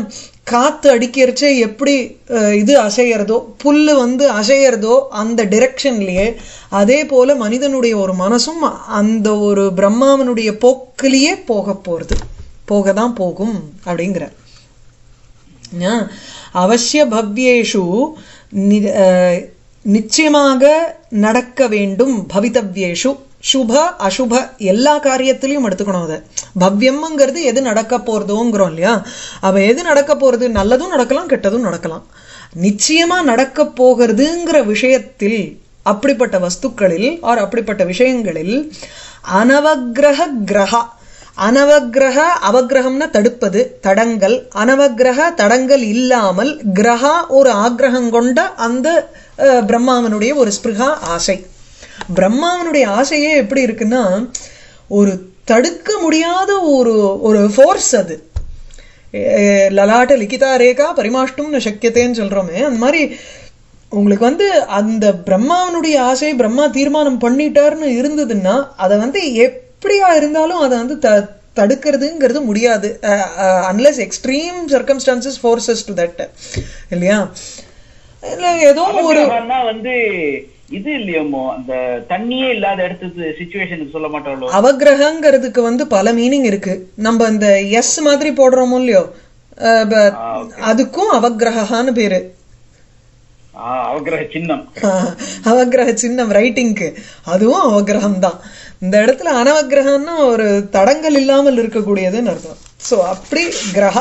காத்து அடிக்கிறச்சே எப்படி அஹ், இது அசையறதோ புல்லு வந்து அசையறதோ அந்த டிரெக்ஷன்லயே அதே போல மனிதனுடைய ஒரு மனசும் அந்த ஒரு பிரம்மாவனுடைய போக்கிலேயே போக போறது போக தான் போகும் அப்படிங்கிற ஆ, அவசிய பவ்யேஷு நி- அஹ், நிச்சயமாக நடக்க வேண்டும் பவித்தவ்யேஷு சுப அசுப எல்லா காரியத்திலையும் எடுத்துக்கணும் அதை பவ்யம்ங்கிறது எது நடக்க போறதோங்கிறோம் இல்லையா அவ எது நடக்க போறது நல்லதும் நடக்கலாம் கெட்டதும் நடக்கலாம் நிச்சயமா நடக்க போகிறதுங்கிற விஷயத்தில் அப்படிப்பட்ட வஸ்துக்களில் ஆர் அப்படிப்பட்ட விஷயங்களில் அனவக்கிரக கிரகா அனவக்கிரக அவக்கிரகம்னா தடுப்பது தடங்கல் அனவக்கிரக தடங்கல் இல்லாமல் கிரகா ஒரு ஆக்கிரகம் கொண்ட அந்த அஹ், பிரம்மாவனுடைய ஒரு ஸ்பிருகா ஆசை பிரம்மாவனுடைய ஆசையே எப்படி இருக்குன்னா ஒரு தடுக்க முடியாத ஒரு ஒரு ஃபோர்ஸ் அது அஹ், லலாட்ட லிகிதா ரேகா பரிமாஷ்டும் சக்கியத்தேன்னு சொல்றோமே அந்த மாதிரி உங்களுக்கு வந்து அந்த பிரம்மாவனுடைய ஆசை பிரம்மா தீர்மானம் பண்ணிட்டாருன்னு இருந்ததுன்னா அதை வந்து எப்படியா இருந்தாலும் அதை வந்து த தடுக்கிறதுங்கிறது முடியாது unless extreme circumstances forces to that இல்லையா இல்ல ஏதோ ஒரு அவக்கிரகம்னா வந்து இது இல்லையோமோ அந்த தண்ணியே இல்லாத இடத்துக்கு சுச்சுவேஷனுக்கு சொல்ல மாட்டாளோ அவக்கிரகங்கிறதுக்கு வந்து பல மீனிங் இருக்கு நம்ம இந்த எஸ் மாதிரி போடுறோமோ இல்லையோ அஹ் ப- ஆ, okay. அதுக்கும் அவக்கிரகான்னு பேரு ஆஹ் அவக்கிரக சின்னம் ஆஹ் அவக்கிரக சின்னம் ரைட்டிங்க்கு அதுவும் அவக்கிரகம் தான் இந்த இடத்துல அனவக்கிரகம்னா ஒரு தடங்கள் இல்லாமல் இருக்கக்கூடியதுன்னு அர்த்தம் சோ அப்படி கிரகா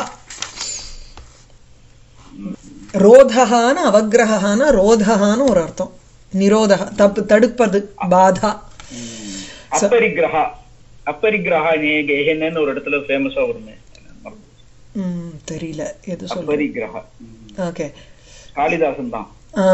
ரோதகான அவக்கிரகான ரோதகான ஒரு அர்த்தம் நிரோதக தப்பு தடுப்பது பாதா அப்பரிகிரகா அப்பரிகிரகா நீங்க என்னன்னு ஒரு இடத்துல ஃபேமஸா வருமே ம், தெரியல எது சொல்ல அப்பரிகிரகா ஓகே காளிதாசன் தான்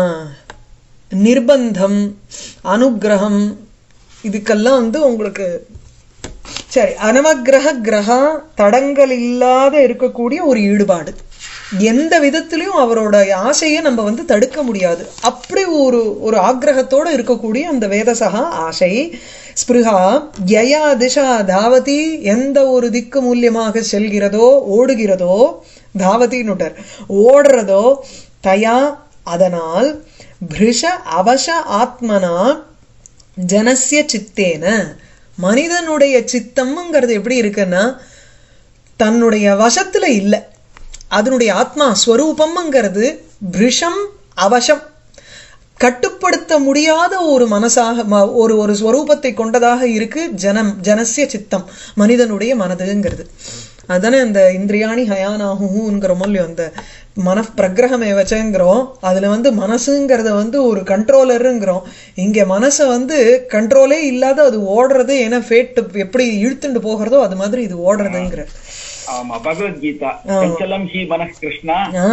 நிர்பந்தம் அனுக்கிரகம் இதுக்கெல்லாம் வந்து உங்களுக்கு சரி அனவக்கிரக கிரகா தடங்கள் இல்லாத இருக்கக்கூடிய ஒரு ஈடுபாடு எந்த விதத்திலையும் அவரோட ஆசையை நம்ம வந்து தடுக்க முடியாது அப்படி ஒரு ஒரு ஆக்கிரகத்தோட இருக்கக்கூடிய அந்த வேதசகா ஆசை ஸ்பிருகா யயா திசா தாவதி எந்த ஒரு திக்கு மூலியமாக செல்கிறதோ ஓடுகிறதோ தாவதின்னுட்டார் ஓடுறதோ தயா அதனால் பிருஷ அவச ஆத்மனா ஜனசிய சித்தேன மனிதனுடைய சித்தம்ங்கிறது எப்படி இருக்குன்னா தன்னுடைய வசத்துல இல்லை அதனுடைய ஆத்மா ஸ்வரூபம்ங்கிறது பிருஷம் அவசம் கட்டுப்படுத்த முடியாத ஒரு மனசாக ம- ஒரு ஒரு ஸ்வரூபத்தை கொண்டதாக இருக்கு ஜனம் ஜனசிய சித்தம் மனிதனுடைய மனதுங்கிறது அதானே அந்த இந்திரியாணி ஹயானாகுங்கிறோமோ இல்லையோ அந்த மன பிரகிரகமே வச்சேங்கிறோம் அதுல வந்து மனசுங்கிறத வந்து ஒரு கண்ட்ரோலருங்கிறோம் இங்க மனசை வந்து கண்ட்ரோலே இல்லாத அது ஓடுறது ஏன்னா ஃபேட் எப்படி இழுத்துண்டு போகிறதோ அது மாதிரி இது ஓடுறதுங்கிற ஆமா பகவத்கீதா சஞ்சலம் ஹி மனः கிருஷ்ணா ஆ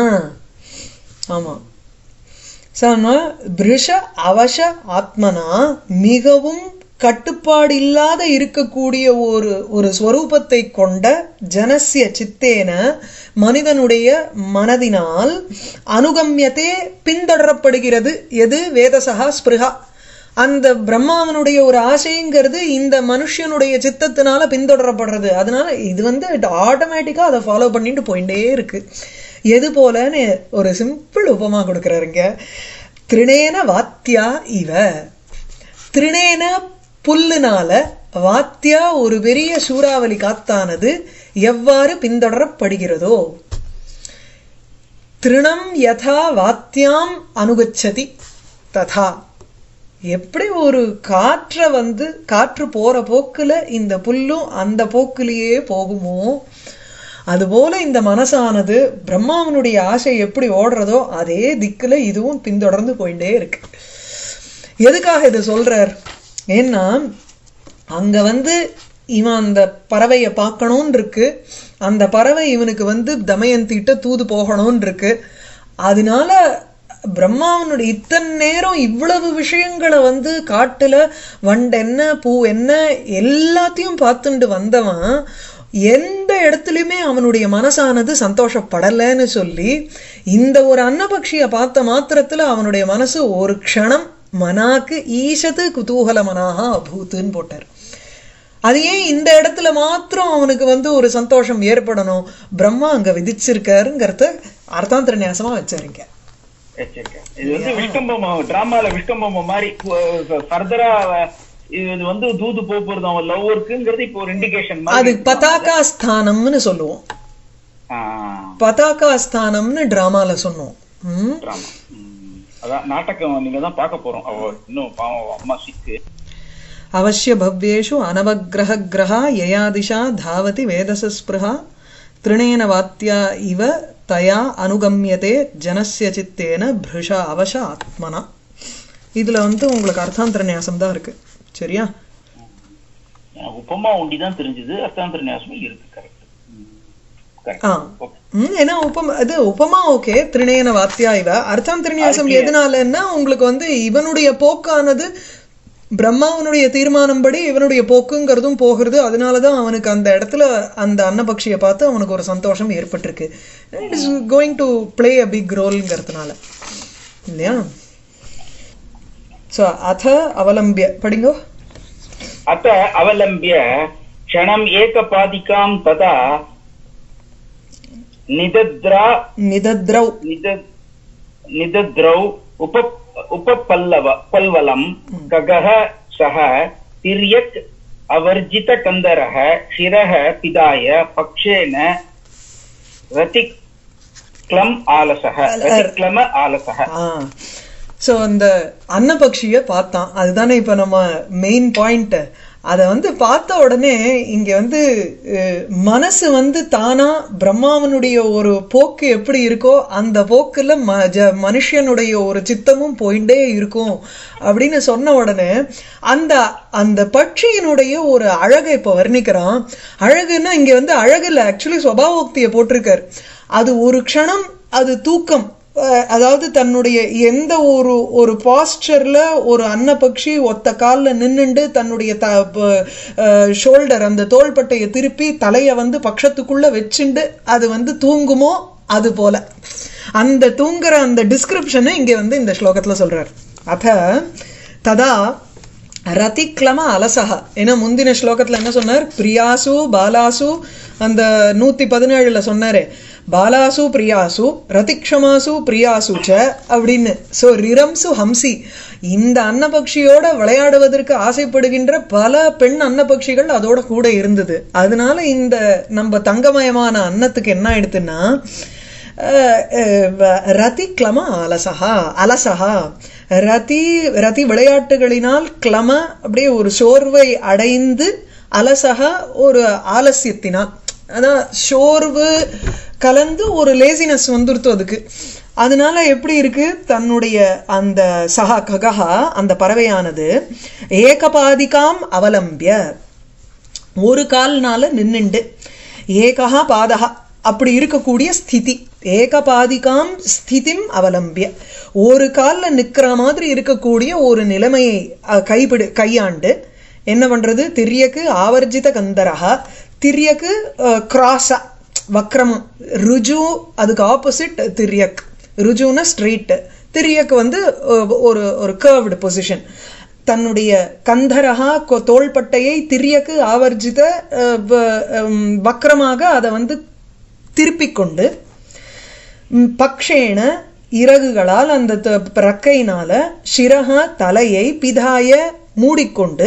ஆமா சம பிருஷ அவச ஆத்மனா மிகவும் கட்டுப்பாடு இல்லாத இருக்கக்கூடிய ஒரு ஒரு ஸ்வரூபத்தை கொண்ட ஜனசிய சித்தேன மனிதனுடைய மனதினால் அனுகம்யத்தே பின்தொடரப்படுகிறது எது வேதசகா ஸ்பிருகா அந்த பிரம்மாவனுடைய ஒரு ஆசைங்கிறது இந்த மனுஷனுடைய சித்தத்தினால பின்தொடரப்படுறது அதனால இது வந்து ஆட்டோமேட்டிக்கா அதை ஃபாலோ பண்ணிட்டு போயிட்டே இருக்கு எது போலன்னு ஒரு சிம்பிள் உபமா கொடுக்குறாருங்க திருணேன வாத்தியா இவ திருணேன புல்லுனால வாத்தியா ஒரு பெரிய சூறாவளி காத்தானது எவ்வாறு பின்தொடரப்படுகிறதோ திருணம் யதா வாத்தியாம் அனுகச்சதி ததா எப்படி ஒரு காற்றை வந்து காற்று போற போக்குல இந்த புல்லும் அந்த போக்குலயே போகுமோ அதுபோல இந்த மனசானது பிரம்மாவனுடைய ஆசை எப்படி ஓடுறதோ அதே திக்குல இதுவும் பின்தொடர்ந்து போயிட்டே இருக்கு எதுக்காக இதை சொல்றார் ஏன்னா அங்க வந்து இவன் அந்த பறவையை பார்க்கணும்னு இருக்கு அந்த பறவை இவனுக்கு வந்து தமயந்திட்ட தூது போகணும்னு இருக்கு அதனால பிரம்மாவனுடைய இத்தனை நேரம் இவ்வளவு விஷயங்களை வந்து காட்டுல வண்டு என்ன பூ என்ன எல்லாத்தையும் பார்த்துட்டு வந்தவன் எந்த இடத்துலயுமே அவனுடைய மனசானது சந்தோஷப்படலைன்னு சொல்லி இந்த ஒரு அன்னபக்ஷிய பார்த்த மாத்திரத்துல அவனுடைய மனசு ஒரு க்ஷணம் மனாக்கு ஈஷத்து குதூகல மனாக அபூத்துன்னு போட்டார் அது ஏன் இந்த இடத்துல மாத்திரம் அவனுக்கு வந்து ஒரு சந்தோஷம் ஏற்படணும் பிரம்மா அங்க விதிச்சிருக்காருங்கிறத அர்த்தாந்திர நியாசமா வச்சாருங்க வச்சிருக்கேன் இது வந்து விஷ்கம்பம் டிராமால விஷ்கம்பம் மாதிரி ஃபர்தரா இது வந்து தூது போக போறது அவன் லவ் ஒர்க்குங்கிறது இப்போ ஒரு இண்டிகேஷன் அது மாதிரி பதாகா ஸ்தானம்னு சொல்லுவோம் பதாகா ஸ்தானம்னு டிராமால சொன்னோம் ம் டிராமா அதான் நாடகம் நீங்க தான் பார்க்க போறோம் அவ இன்னும் பாவம் அவ அம்மா சிக்கு अवश्य भव्येषु अनवग्रहग्रहा यया दिशा धावति वेदसस्पृहा तृणेन वात्या इव तया अनुगम्यते जनस्य चित्तेन भृஷா அவச ஆத்மனா இதுல வந்து உங்களுக்கு அர்த்தாந்திர நியாசம் தான் இருக்கு சரியா எனக்கு உப்பமா உண்டி தான் தெரிஞ்சது அஸ்தாந்திர நியாசமும் இருக்கு கரெக்ட் கரெக்ட் ஆ ம், ஏன்னா உபமா அது உபமா ஓகே திருநேன வாத்தியா இவ அர்த்தாந்திர நியாசம் எதனாலன்னா உங்களுக்கு வந்து இவனுடைய போக்கானது பிரம்மாவனுடைய தீர்மானம்படி இவனுடைய போக்குங்கிறதும் போகிறது அதனாலதான் அவனுக்கு அந்த இடத்துல அந்த அன்னபக்ஷியை பார்த்து அவனுக்கு ஒரு சந்தோஷம் ஏற்பட்டிருக்கு it is going to play a big ரோல்ங்கிறதுனால இல்லையா ஸோ அத அவலம்பிய படிங்கோ अत अवलम्ब्य क्षणम् एकपादिकाम् तदा निदद्रा நிதத்ரௌ निद निदद्रौ उप उपपल्लव पल्वलम् खगः सः तिर्यक् अवर्जितकन्दरः शिरः पिधाय पक्षेण रतिक्लम् आलसः रतिक्लम आलसः ஆ ஸோ அந்த அன்னபக்ஷியை பார்த்தான் அதுதானே இப்போ நம்ம மெயின் பாயிண்ட் அதை வந்து பார்த்த உடனே இங்க வந்து அஹ், மனசு வந்து தானா பிரம்மாவனுடைய ஒரு போக்கு எப்படி இருக்கோ அந்த போக்குல ம ஜ- மனுஷனுடைய ஒரு சித்தமும் போயிட்டே இருக்கும் அப்படின்னு சொன்ன உடனே அந்த அந்த பட்சியினுடைய ஒரு அழகை இப்போ வர்ணிக்கிறான் அழகுன்னா இங்க வந்து அழகுல ஆக்சுவலி சுபாவோக்தியை போட்டிருக்காரு அது ஒரு க்ஷணம் அது தூக்கம் அஹ் அதாவது தன்னுடைய எந்த ஒரு ஒரு பாஸ்டர்ல ஒரு அன்னபக்ஷி ஒத்த கால்ல நின்னுண்டு தன்னுடைய த ஷோல்டர் அந்த தோள்பட்டையை திருப்பி தலையை வந்து பட்சத்துக்குள்ள வச்சுண்டு அது வந்து தூங்குமோ அது போல அந்த தூங்குற அந்த டிஸ்கிரிப்ஷனை இங்க வந்து இந்த ஸ்லோகத்துல சொல்றார் அத ததா ரதிக்லம அலசகா ஏன்னா முந்தின ஸ்லோகத்துல என்ன சொன்னார் பிரியாசு பாலாசு அந்த நூத்தி பதினேழுல சொன்னாரு பாலாசு பிரியாசு ரதிக்ஷமாசு பிரியாசு ச அப்படின்னு சோ ரிரம்சு ஹம்சி இந்த அன்னபக்ஷியோட விளையாடுவதற்கு ஆசைப்படுகின்ற பல பெண் அன்னபக்ஷிகள் அதோட கூட இருந்தது அதனால இந்த நம்ம தங்கமயமான அன்னத்துக்கு என்ன ஆயிடுத்துன்னா அஹ், அஹ், ரதி கிளம அலசகா அலசகா ரதி ரதி விளையாட்டுகளினால் கிளம அப்படியே ஒரு சோர்வை அடைந்து அலசகா ஒரு ஆலசியத்தினால் அதான் சோர்வு கலந்து ஒரு லேசினஸ் வந்துருத்து அதுக்கு அதனால எப்படி இருக்கு தன்னுடைய அந்த சகா ககா அந்த பறவையானது ஏகபாதிகாம் அவலம்பிய ஒரு கால்னால நின்னுண்டு ஏகா பாதகா அப்படி இருக்கக்கூடிய ஸ்திதி ஏகபாதிகாம் ஸ்திதிம் அவலம்பிய ஒரு கால்ல நிக்கிற மாதிரி இருக்கக்கூடிய ஒரு நிலைமையை அஹ், கைபிடி கையாண்டு என்ன பண்றது திரியக்கு ஆவர்ஜித கந்தரகா திரியக்கு கிராஸா வக்ரமம் ருஜு அதுக்கு ஆப்போசிட் திரியக் ருஜுனா ஸ்ட்ரெயிட் திரியக்கு வந்து அஹ், ஒரு ஒரு கர்வ்டு பொசிஷன் தன்னுடைய கந்தரகா கொ- தோள்பட்டையை திரியக்கு ஆவர்ஜித அஹ், வ- ஹம், வக்ரமாக அதை வந்து திருப்பிக் கொண்டு ம், பக்ஷேன இறகுகளால் அந்த த- ரக்கையினால சிரக தலையை பிதாய மூடிக்கொண்டு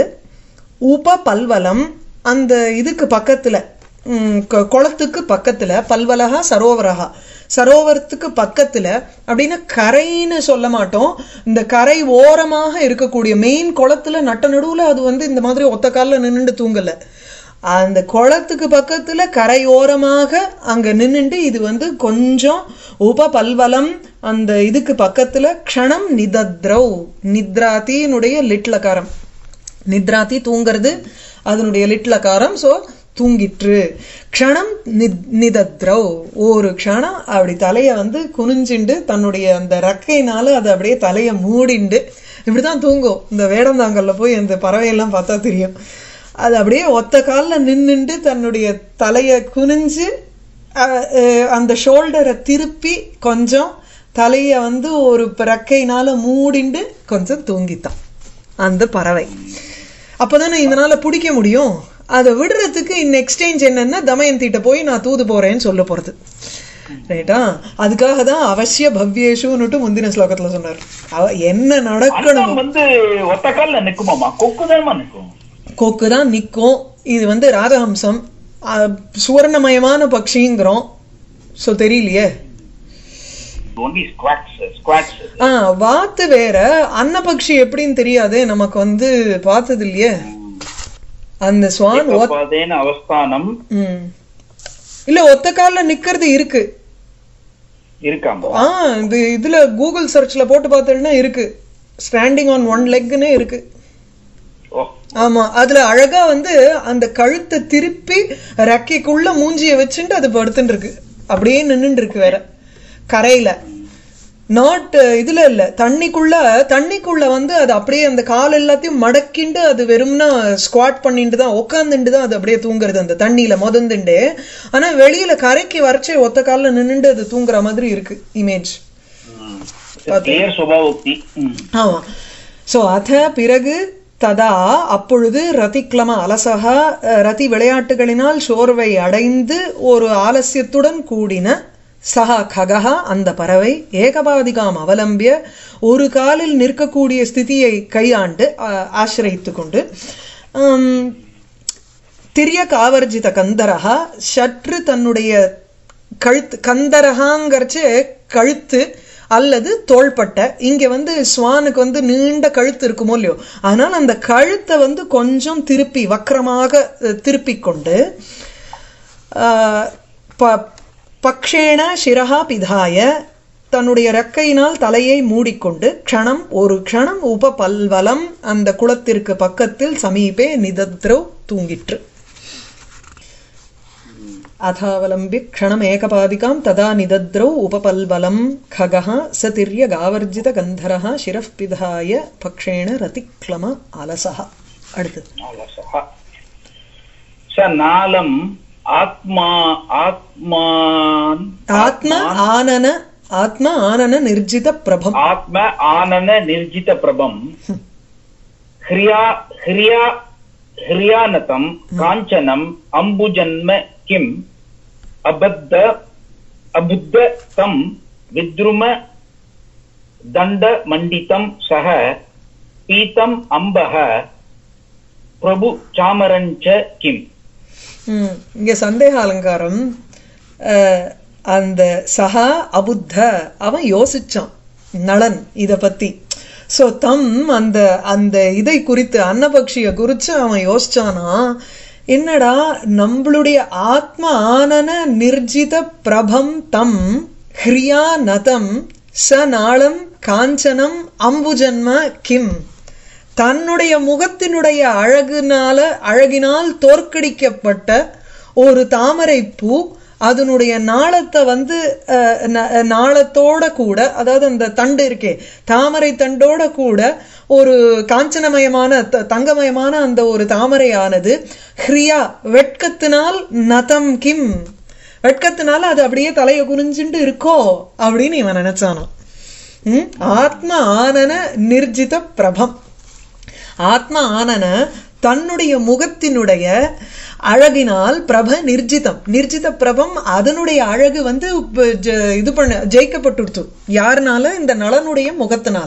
உப பல்வலம் அந்த இதுக்கு பக்கத்துல ம், கொ- குளத்துக்கு பக்கத்துல பல்வலகா சரோவரகா சரோவரத்துக்கு பக்கத்துல அப்படின்னா கரைன்னு சொல்ல மாட்டோம் இந்த கரை ஓரமாக இருக்கக்கூடிய மெயின் குளத்துல நட்ட நடுவுல அது வந்து இந்த மாதிரி ஒத்த கால்ல நின்னுட்டு தூங்கல அந்த குளத்துக்கு பக்கத்துல கரையோரமாக அங்க நின்னுண்டு இது வந்து கொஞ்சம் உப பல்வலம் அந்த இதுக்கு பக்கத்துல க்ஷணம் நிதத்ரௌ நித்ராத்தினுடைய லிட்லகாரம் நித்ராத்தி தூங்கிறது அதனுடைய லிட்லகாரம் சோ தூங்கிற்று க்ஷணம் நித் நிதத்ரௌ ஒரு க்ஷணம் அப்படி தலைய வந்து குனிஞ்சிண்டு தன்னுடைய அந்த ரக்கையினால அது அப்படியே தலைய மூடிண்டு இப்படிதான் தூங்கும் இந்த வேடந்தாங்கல்ல போய் அந்த பறவையெல்லாம் பார்த்தா தெரியும் அது அப்படியே ஒத்த கால்ல நின்னுண்டு தன்னுடைய தலைய குனிஞ்சு அஹ், அஹ், அந்த ஷோல்டரை திருப்பி கொஞ்சம் தலைய வந்து ஒரு ரெக்கையினால மூடிண்டு கொஞ்சம் தூங்கித்தான் அந்த பறவை அப்பதானே இதனால பிடிக்க முடியும் அதை விடுறதுக்கு இன் எக்ஸ்சேஞ்ச் என்னன்னா தமயந்திட்ட போய் நான் தூது போறேன்னு சொல்ல போறது ரைட்டா அதுக்காக தான் அவசிய பவ்யேஷுன்னுட்டு முந்தின ஸ்லோகத்துல சொன்னார் அவ என்ன நடக்கணும் அன்னம் வந்து ஒத்த கால்ல நிக்குமாமா கொக்கு தானமா நிக்கும் கொக்கு தான் நிற்கும் இது வந்து ராஜஹம்சம் அஹ், சுவர்ணமயமான பக்ஷிங்கிறோம் ஸோ தெரியலையே ஒன்லி ஸ்குவாட்ஸ் ஸ்குவாட்ஸ் ஆ வாத்து வேற அன்னபக்ஷி எப்படின்னு தெரியாது நமக்கு வந்து பார்த்தது இல்லையே அந்த ஸ்வான் ஒத்- பாதேன அவஸ்தானம் ம். இல்ல ஒத்த கால்ல நிக்கிறது இருக்கு இருக்காமா ஆ இது இதுல கூகுள் சர்ச்ல போட்டு பார்த்தேன்னா இருக்கு ஸ்டாண்டிங் ஆன் ஒன் லெக்னே இருக்கு ஓ ஆமா அதுல அழகா வந்து அந்த கழுத்தை திருப்பி ரெக்கைக்குள்ள மூஞ்சிய வச்சுட்டு அது படுத்துட்டு இருக்கு அப்படியே நின்னுட்டு இருக்கு வேற கரையில நாட் இதுல இல்ல தண்ணிக்குள்ள தண்ணிக்குள்ள வந்து அது அப்படியே அந்த கால் எல்லாத்தையும் மடக்கிண்டு அது வெறும்னா ஸ்குவாட் பண்ணிட்டு தான் உட்காந்துட்டு தான் அது அப்படியே தூங்குறது அந்த தண்ணியில முதந்துண்டு ஆனா வெளியில கரைக்கு வரைச்சே ஒத்த கால்ல நின்னுண்டு அது தூங்குற மாதிரி இருக்கு இமேஜ் கிளியர் சுபாவோக்தி ம். ஆமா சோ அத பிறகு ததா அப்பொழுது ரதிக்லம அலசகா அஹ், ரதி விளையாட்டுகளினால் சோர்வை அடைந்து ஒரு ஆலசியத்துடன் கூடின சஹா ககா அந்த பறவை ஏகபாதிகாம் அவலம்பிய ஒரு காலில் நிற்கக்கூடிய ஸ்திதியை கையாண்டு அஹ், ஆசிரயித்துக் கொண்டு ஆம், திரிய காவர்ஜித கந்தரகா சற்று தன்னுடைய கழுத்து கந்தரகாங்கிறச்சு கழுத்து அல்லது தோள்பட்டை இங்க வந்து ஸ்வானுக்கு வந்து நீண்ட கழுத்து இருக்குமோ இல்லையோ அதனால அந்த கழுத்தை வந்து கொஞ்சம் திருப்பி வக்கரமாக அஹ், திருப்பிக் கொண்டு ஆஹ், ப- பக்ஷேண சிரஹா பிதாய தன்னுடைய ரெக்கையினால் தலையை மூடிக்கொண்டு க்ஷணம் ஒரு க்ஷணம் உப பல்வலம் அந்த குளத்திற்கு பக்கத்தில் சமீபே நிதத்ரோ தூங்கிற்று अथावलम्ब्य क्षणमेकपादिकां तदा निदद्रौ उपपल्बलं खगः स तिर्यगावर्जितगन्धरः शिरः पिधाय पक्षेण रतिक्लम अलसः அடுத்தது அலசஹ. ச நாலம் ஆத்மா ஆத்மான் ஆத்ம ஆனன ஆத்ம ஆனன நிர்ஜித பிரபம் ஆத்ம ஆனன நிர்ஜித பிரபம் ஹ்ரியா ஹ்ரியா ஹ்ரியானதம் காஞ்சனம் அம்புஜன்ம கிம் அபத்த அபுத்த தம் வித்ரும தண்ட மண்டிதம் சக பீதம் அம்பக பிரபு சாமரஞ்ச கிம் ம், இங்க சந்தேக அலங்காரம் அஹ், அந்த சஹா அபுத்த அவன் யோசிச்சான் நளன் இத பத்தி சோ தம் அந்த அந்த இதை குறித்து அன்னபக்ஷிய குறிச்சு அவன் யோசிச்சானா என்னடா நம்மளுடைய ஆத்ம ஆனன நிர்ஜித பிரபம் தம் ஹ்ரியா நதம் ச நாளம் காஞ்சனம் அம்புஜன்ம கிம் தன்னுடைய முகத்தினுடைய அழகுனால அழகினால் தோற்கடிக்கப்பட்ட ஒரு தாமரை பூ அதனுடைய நாளத்தை வந்து அஹ், ந- நாளத்தோட கூட அதாவது அந்த தண்டு இருக்கே தாமரை தண்டோட கூட ஒரு காஞ்சனமயமான த- தங்கமயமான அந்த ஒரு தாமரையானது ஹ்ரியா வெட்கத்தினால் நதம் கிம் வெட்கத்தினால அது அப்படியே தலையை குறிஞ்சுட்டு இருக்கோ அப்படின்னு இவன் நினைச்சானாம் ம்? ஆத்ம ஆனன நிர்ஜித பிரபம் ஆத்ம ஆனன தன்னுடைய முகத்தினுடைய அழகினால் பிரப நிர்ஜிதம் நிர்ஜித பிரபம் அதனுடைய அழகு வந்து இப்ப ஜ- இது பண்ண ஜெயிக்கப்பட்டுடுத்து யாருனால இந்த நளனுடைய முகத்தினால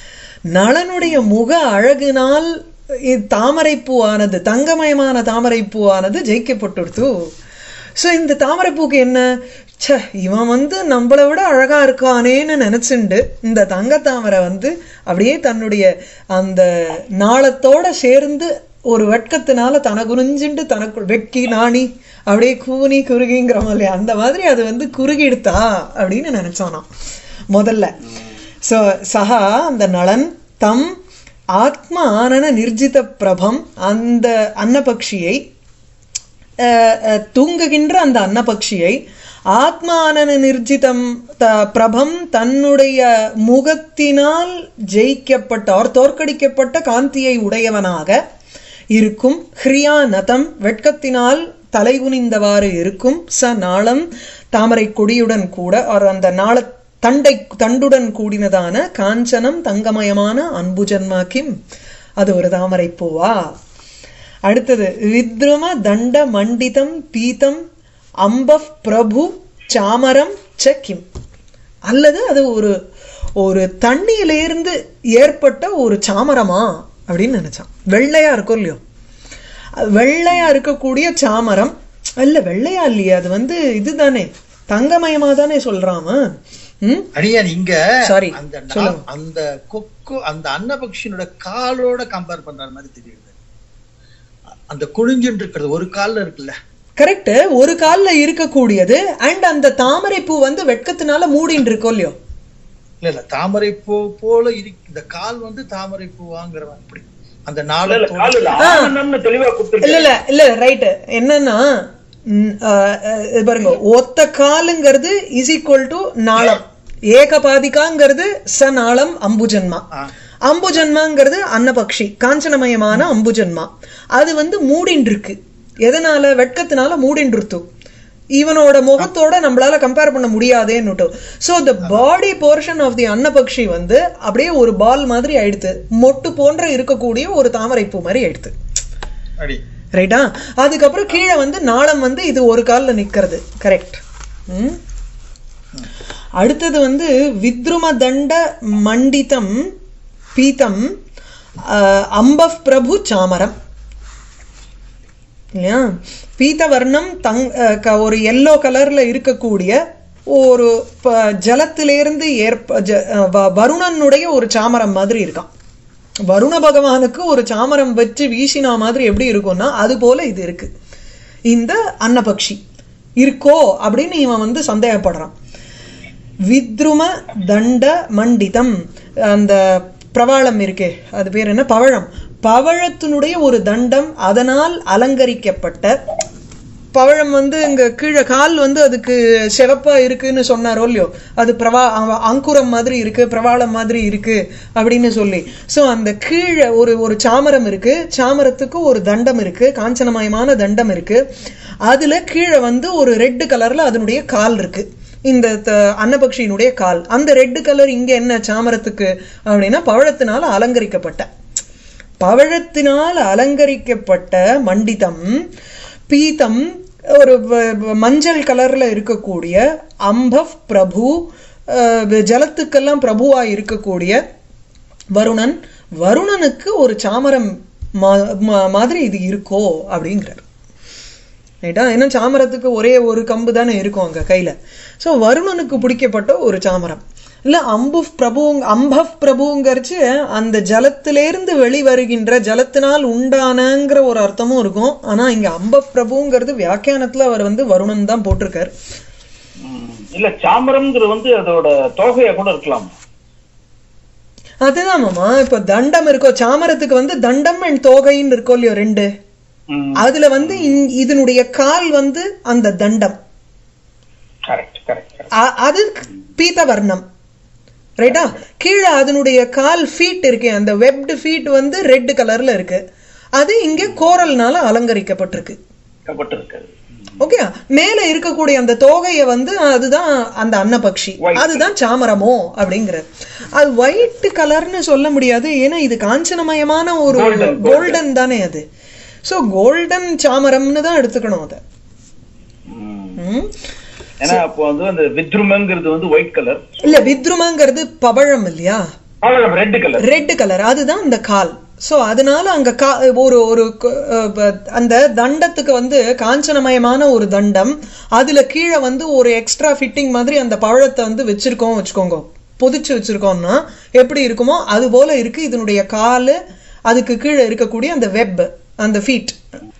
நளனுடைய முக அழகினால் இ- தாமரைப்பூவானது தங்கமயமான தாமரைப்பூவானது ஜெயிக்கப்பட்டுடுத்து சோ இந்த தாமரைப்பூக்கு என்ன ச்சே இவன் வந்து நம்மளை விட அழகா இருக்கானேன்னு நினைச்சுண்டு இந்த தங்க தாமரை வந்து அப்படியே தன்னுடைய அந்த நாளத்தோட சேர்ந்து ஒரு வெட்கத்தினால தன குறிஞ்சுண்டு தனக்கு வெட்கி நாணி அப்படியே கூனி குறுகிங்கிற மாதிரி அந்த மாதிரி அது வந்து குறுகிடுத்தா அப்படின்னு நினைச்சானாம் முதல்ல சோ சஹா அந்த நளன் தம் ஆத்ம ஆனன நிர்ஜித பிரபம் அந்த அன்னபக்ஷியை அஹ், அஹ், தூங்குகின்ற அந்த அன்னபக்ஷியை ஆத்மானன நிர்ஜிதம் த- பிரபம் தன்னுடைய முகத்தினால் ஜெயிக்கப்பட்ட or தோற்கடிக்கப்பட்ட காந்தியை உடையவனாக இருக்கும் ஹ்ரியா நதம் வெட்கத்தினால் தலைகுனிந்தவாறு இருக்கும் ச நாளம் தாமரை கொடியுடன் கூட or அந்த நாள தண்டை தண்டுடன் கூடினதான காஞ்சனம் தங்கமயமான அன்பு ஜன்மா கிம் அது ஒரு தாமரை பூவா அடுத்தது வித்ரும தண்ட மண்டிதம் பீதம் அம்பப் பிரபு சாமரம் ச கிம் அல்லது அது ஒரு ஒரு தண்ணியிலிருந்து ஏற்பட்ட ஒரு சாமரமா அப்படின்னு நினைச்சான் வெள்ளையா இருக்கும் இல்லையோ அது வெள்ளையா இருக்கக்கூடிய சாமரம் இல்ல வெள்ளையா இல்லையே அது வந்து இதுதானே தங்கமயமா தானே சொல்றான் அவன். ம் அடியான் இங்க Sorry, அந்த நா- சொல்லுங்க. அந்த கொக்கு அந்த அன்னபக்ஷியோட காலோட கம்பேர் பண்ற மாதிரி தெரியுது அந்த குனிஞ்சுட்டு இருக்கிறது ஒரு கால்ல இருக்குல்ல கரெக்ட் ஒரு கால்ல இருக்கக்கூடியது அண்ட் அந்த தாமரை பூ வந்து வெட்கத்தினால மூடின்னு இருக்கோம் இல்லையோ இல்ல இல்ல தாமரை பூ போல இருக்கு இந்த கால் வந்து தாமரை பூவாங்கிறவன் அப்படி அந்த இல்ல, நாளை இல்ல, கால் இல்ல, ஆனந்தம்னு தெளிவா இல்ல கொடுத்திருக்காரு. இல்ல இல்ல ரைட் என்னன்னா ம், அஹ், அஹ், இது பாருங்க ஒத்த காலுங்கிறது இஸ் ஈக்குவல் டு நாளம் ஏகபாதிகாங்கிறது ச நாளம் அம்புஜன்மா ஆ. அம்புஜன்மாங்கிறது அன்னபக்ஷி காஞ்சனமயமான அம்புஜன்மா அது வந்து மூடின்னு இருக்கு எதனால வெட்கத்தினால மூடின்னு இருக்கு இவனோட முகத்தோட நம்மளால கம்பேர் பண்ண முடியாதேன்னுட்டு so the body portion of the அன்னபக்ஷி வந்து அப்படியே ஒரு பால் மாதிரி ஆயிடுத்து மொட்டு போன்ற இருக்கக்கூடிய ஒரு தாமரைப்பூ மாதிரி ஆயிடுத்து அடி ரைட்டா அதுக்கப்புறம் கீழே வந்து நாளம் வந்து இது ஒரு கால்ல நிக்கிறது கரெக்ட் அடுத்தது வந்து வித்ரும தண்ட மண்டிதம் பீதம் அஹ், அம்பப் பிரபு சாமரம் இல்லையா பீத்தவர்ணம் தங் அஹ், க- ஒரு எல்லோ கலர்ல இருக்கக்கூடிய ஒரு ப- ஜலத்திலிருந்து ஏற்ப ஜ- அஹ், வ- வருணனுடைய ஒரு சாமரம் மாதிரி இருக்கான் வருண பகவானுக்கு ஒரு சாமரம் வச்சு வீசினா மாதிரி எப்படி இருக்கும்னா அது போல இது இருக்கு இந்த அன்னபக்ஷி இருக்கோ அப்படின்னு இவன் வந்து சந்தேகப்படுறான் வித்ரும தண்ட மண்டிதம் அந்த பிரவாளம் இருக்கே அது பேர் என்ன பவழம் பவழத்தினுடைய ஒரு தண்டம் அதனால் அலங்கரிக்கப்பட்ட பவழம் வந்து இங்க கீழே கால் வந்து அதுக்கு சிவப்பா இருக்குன்னு சொன்னாரோ இல்லையோ அது பிரவா அவ- அங்குரம் மாதிரி இருக்கு பிரவாளம் மாதிரி இருக்கு அப்படின்னு சொல்லி சோ அந்த கீழே ஒரு ஒரு சாமரம் இருக்கு சாமரத்துக்கு ஒரு தண்டம் இருக்கு காஞ்சனமயமான தண்டம் இருக்கு அதுல கீழே வந்து ஒரு ரெட் கலர்ல அதனுடைய கால் இருக்கு இந்த த- அன்னபக்ஷியினுடைய கால் அந்த ரெட் கலர் இங்க என்ன சாமரத்துக்கு அப்படின்னா பவழத்தினால அலங்கரிக்கப்பட்ட பவழத்தினால் அலங்கரிக்கப்பட்ட மண்டிதம் பீதம் ஒரு வ- வ- மஞ்சள் கலர்ல இருக்கக்கூடிய அம்பவ் பிரபு அஹ், ஜலத்துக்கெல்லாம் பிரபுவா இருக்கக்கூடிய வருணன் வருணனுக்கு ஒரு சாமரம் மா- மா- மாதிரி இது இருக்கோ அப்படிங்கிறார் ரைட்டா ஏன்னா சாமரத்துக்கு ஒரே ஒரு கம்பு தானே இருக்கும் அங்க கையில சோ வருணனுக்கு பிடிக்கப்பட்ட ஒரு சாமரம் இல்ல அம்பு பிரபு அம்பவ் பிரபுங்கிறச்சு அந்த ஜலத்திலிருந்து வெளிவருகின்ற ஜலத்தினால் உண்டானங்கிற ஒரு அர்த்தமும் இருக்கும் ஆனா இங்க அம்பவ் பிரபுங்கிறது வியாக்கியானத்துல அவர் வந்து வருணன் தான் போட்டிருக்காரு ம். இல்ல சாமரம்ங்கிறது வந்து அதோட தொகையா கூட இருக்கலாம் அதுதான் மாமா இப்ப தண்டம் இருக்கோ சாமரத்துக்கு வந்து தண்டம் அண்ட் தோகைன்னு இருக்கோ இல்லையோ ரெண்டு ம். அதுல வந்து இந்- இதனுடைய கால் வந்து அந்த தண்டம் கரெக்ட் கரெக்ட் கரெக்ட் அ- அது பீத்தவர்ணம் ரைட்டா கீழே அதனுடைய கால் ஃபீட் இருக்கே அந்த வெப்டு ஃபீட் வந்து ரெட் கலர்ல இருக்கு அது இங்க கோரல்னால அலங்கரிக்கப்பட்டிருக்கு கப்பட்டிருக்காது ஓகே மேல இருக்கக்கூடிய அந்த தோகைய வந்து அதுதான் அந்த அன்னபக்ஷி White. அதுதான் சாமரமோ அப்படிங்கிறது அது ஒயிட் கலர்னு சொல்ல முடியாது ஏன்னா இது காஞ்சனமயமான ஒரு Golden, golden. கோல்டன் தானே அது சோ கோல்டன் சாமரம்னு தான் எடுத்துக்கணும் அதை ம். ம்? ஏன்னா அப்போ வந்து அந்த வித்ருமங்கிறது வந்து ஒயிட் கலர் இல்ல வித்ருமங்கிறது பவழம் இல்லையா ரெட் கலர் ரெட் கலர் அதுதான் அந்த கால் சோ அதனால அங்க கா ஒரு ஒரு க- அஹ் ப- அந்த தண்டத்துக்கு வந்து காஞ்சனமயமான ஒரு தண்டம் அதுல கீழே வந்து ஒரு எக்ஸ்ட்ரா ஃபிட்டிங் மாதிரி அந்த பழத்தை வந்து வச்சிருக்கோம் வச்சுக்கோங்க பொதிச்சு வச்சிருக்கோம்னா எப்படி இருக்குமோ அது போல இருக்கு இதனுடைய காலு அதுக்கு கீழே இருக்கக்கூடிய அந்த வெப் அந்த ஃபீட்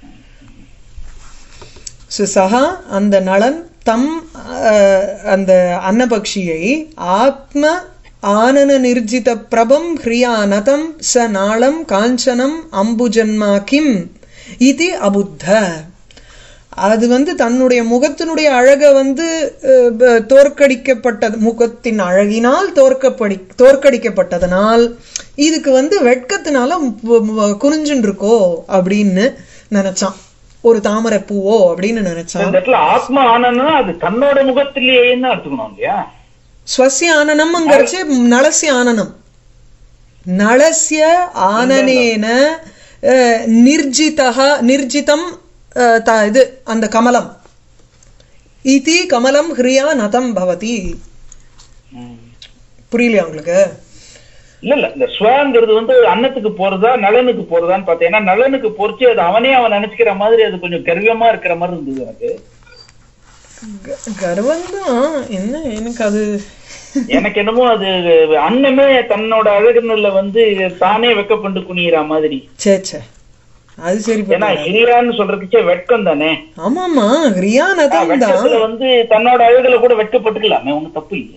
சஹா அந்த நளன் தம் அஹ், அந்த அன்னபக்ஷியை ஆத்ம ஆனன நிர்ஜித பிரபம் ஹிரியானதம் ச நாளம் காஞ்சனம் அம்புஜன்மா கிம் இது அபுத்த அது வந்து தன்னுடைய முகத்தினுடைய அழக வந்து அஹ், ப- தோற்கடிக்கப்பட்டது முகத்தின் அழகினால் தோற்கப்படி தோற்கடிக்கப்பட்டதனால் இதுக்கு வந்து வெட்கத்தினால மு- மு- குனிஞ்சுன்னு இருக்கோ அப்படின்னு நினைச்சான் ஒரு தாமரை பூவோ அப்படின்னு நினைச்சான் இந்த இடத்துல ஆத்மா ஆனன்னா அது தன்னோட முகத்திலேயே தான் எடுத்துக்கணும் இல்லையா ஸ்வசிய ஆனனம்ங்கிறச்சு நலசிய ஆனனம் நலசிய ஆனனேன அஹ், நிர்ஜிதா நிர்ஜிதம் அஹ், த- இது அந்த கமலம் இதி கமலம் ஹிரியா நதம் பவதி ம். புரியலையா உங்களுக்கு இல்ல இல்ல இந்த ஸ்வங்கிறது வந்து அன்னத்துக்கு போறதா நலனுக்கு போறதான்னு பார்த்தேன் ஏன்னா நலனுக்கு பொறிச்சு அது அவனே அவன் நினைச்சுக்கிற மாதிரி அது கொஞ்சம் கர்வமா இருக்கிற மாதிரி இருந்தது எனக்கு க- கர்வம்தான் என்ன எனக்கு அது எனக்கு என்னமோ அது அன்னமே தன்னோட அழகுல வந்து தானே வெக்கப்பட்டு குனிகிற மாதிரி சே சே அது சரி ஏன்னா ஹிரியான்னு சொல்றதுக்கே வெட்கம் தானே ஆமாமா ஹிரியா நதம் தான் வெட்கத்துல வந்து தன்னோட அழகுல கூட வெட்கப்பட்டுக்கலாமே ஒண்ணும் தப்பு இல்லை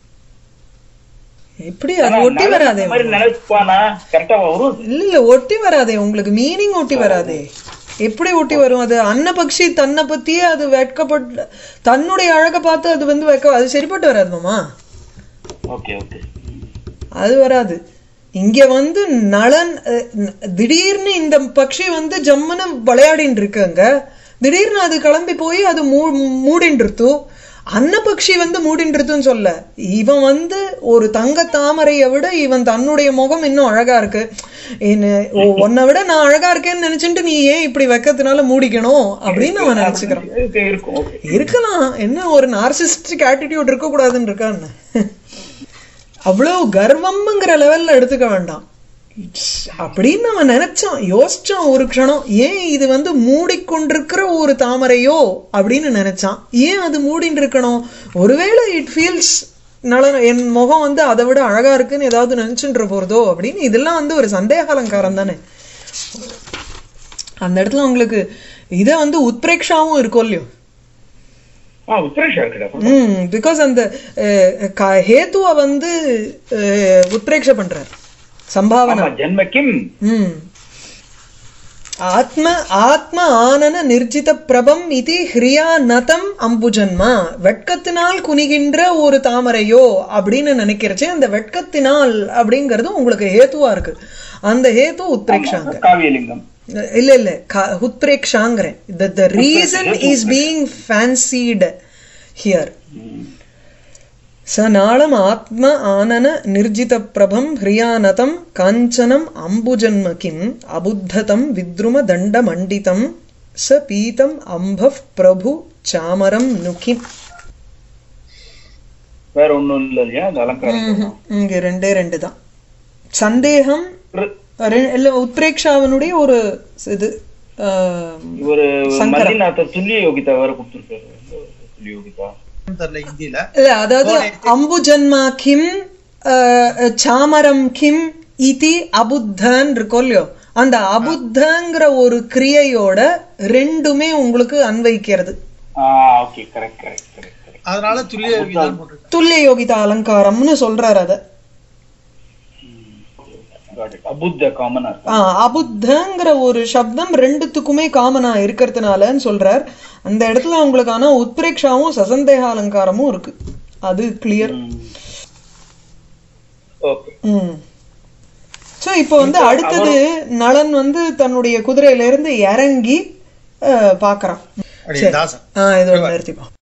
எப்படி அது ஒட்டி வராதே மாதிரி நினைப்பானா கரெக்டா வரும் இல்ல இல்ல ஒட்டி வராதே உங்களுக்கு மீனிங் ஒட்டி வராதே எப்படி ஒட்டி வரும் அது அன்னபக்ஷி தன்னை பத்தியே அது வெட்கப்பட்டு தன்னுடைய அழகை பார்த்து அது வந்து வெட்க அது சரிப்பட்டு வராது மாமா ஓகே ஓகே அது வராது இங்க வந்து நலன் அஹ், ந- திடீர்னு இந்த பக்ஷி வந்து ஜம்முன்னு விளையாடின்னு இருக்குங்க திடீர்னு அது கிளம்பி போய் அது மூ மூடின்றுத்து அன்னபக்ஷி வந்து மூடின்றுத்துன்னு சொல்ல இவன் வந்து ஒரு தங்க தாமரையை விட இவன் தன்னுடைய முகம் இன்னும் அழகா இருக்கு என்ன ஓ, உன்னை விட நான் அழகா இருக்கேன்னு நினைச்சுட்டு நீ ஏன் இப்படி வெக்கத்தினால மூடிக்கணும் அப்படின்னு அவன் நினைச்சுக்கிறான் இருக்கு, இருக்கும் ஓகே இருக்கலாம் என்ன ஒரு நார்சிஸ்டிக் ஆட்டிடியூட் இருக்கக்கூடாதுன்னு இருக்கான்னு அவ்வளவு கர்வம்ங்கிற லெவல்ல எடுத்துக்க வேண்டாம் It's- அப்படின்னு அவன் நினைச்சான் யோசிச்சான் ஒரு க்ஷணம் ஏன் இது வந்து மூடிக்கொண்டிருக்கிற ஒரு தாமரையோ அப்படின்னு நினைச்சான் ஏன் அது மூடின்னு இருக்கணும் ஒருவேளை இட் ஃபீல்ஸ் நல என் முகம் வந்து அதை விட அழகா இருக்குன்னு ஏதாவது நினைச்சுட்டு போறதோ அப்படின்னு இதெல்லாம் வந்து ஒரு சந்தேக அலங்காரம் தானே அந்த இடத்துல உங்களுக்கு இதை வந்து உத்பிரேக்ஷாவும் இருக்கும் இல்லையோ ஆ உத்ரேஷா இருக்குடா ம் பிகாஸ் அந்த அஹ், க- ஹேத்துவ வந்து அஹ், உத்பிரேக்ஷ பண்றார் சம்பாவனா ஆமா ஜென்ம கிம் ம் ஆத்ம ஆத்ம ஆனன நிர்ஜித பிரபம் இது ஹிரியா நதம் அம்புஜன்மா வெட்கத்தினால் குனிகின்ற ஒரு தாமரையோ அப்படின்னு நினைக்கிறச்சே அந்த வெட்கத்தினால் அப்படிங்கிறது உங்களுக்கு ஹேத்துவா இருக்கு அந்த ஹேத்து உத்பிரேக்ஷாங்க காவியலிங்கம் இல்ல இல்ல க- உத்பிரேக்ஷாங்கிறேன் the reason is being fancied here स नाळम् आत्म आनन निर्जितप्रभं ह्रियानतं काञ्चनम् अम्बुजन्म किम् अबुद्धतं विद्रुमदण्डमण्डितं स पीतम् अम्भः प्रभु चामरं नुकिम् வேற ஒண்ணும் இல்ல இல்லையா அந்த அலங்காரம் இங்க ரெண்டே ரெண்டு தான் சந்தேகம் ரெ- இல்ல உத்ரேக்ஷாவனுடைய ஒரு இது ஆஹ், இவரு மல்லிநாத துல்லிய யோகிதா வேற கொடுத்திருக்காரு துல்லிய யோகிதா தெரியல ஹிந்தியில இல்ல அதாவது அம்புஜன்மா கிம் அஹ், சாமரம் கிம் இதி அபுத்தன் இருக்கோ இல்லையோ அந்த அபுத்தங்கிற ஒரு கிரியையோட ரெண்டுமே உங்களுக்கு அன்வைக்கிறது ஆ okay correct correct correct correct அதனால துல்லிய விதான் போட்டிருக்காங்க துல்லிய யோகிதா அலங்காரம்னு சொல்றாரு அத அபுத்த காமனா இருக்கு ஆ, அபுத்தங்கிற ஒரு சப்தம் ரெண்டுத்துக்குமே காமனா இருக்கிறதுனாலன்னு சொல்றார் அந்த இடத்துல உங்களுக்கு ஆனா உத்பிரேக்ஷாவும் சசந்தேக அலங்காரமும் இருக்கு அது கிளியர் ஓகே ம் ஸோ இப்போ வந்து அடுத்தது நளன் வந்து தன்னுடைய குதிரையில இருந்து இறங்கி அஹ், பார்க்கறான் அப்படி தாசன் ஆ இதோட நிறுத்திப்போம்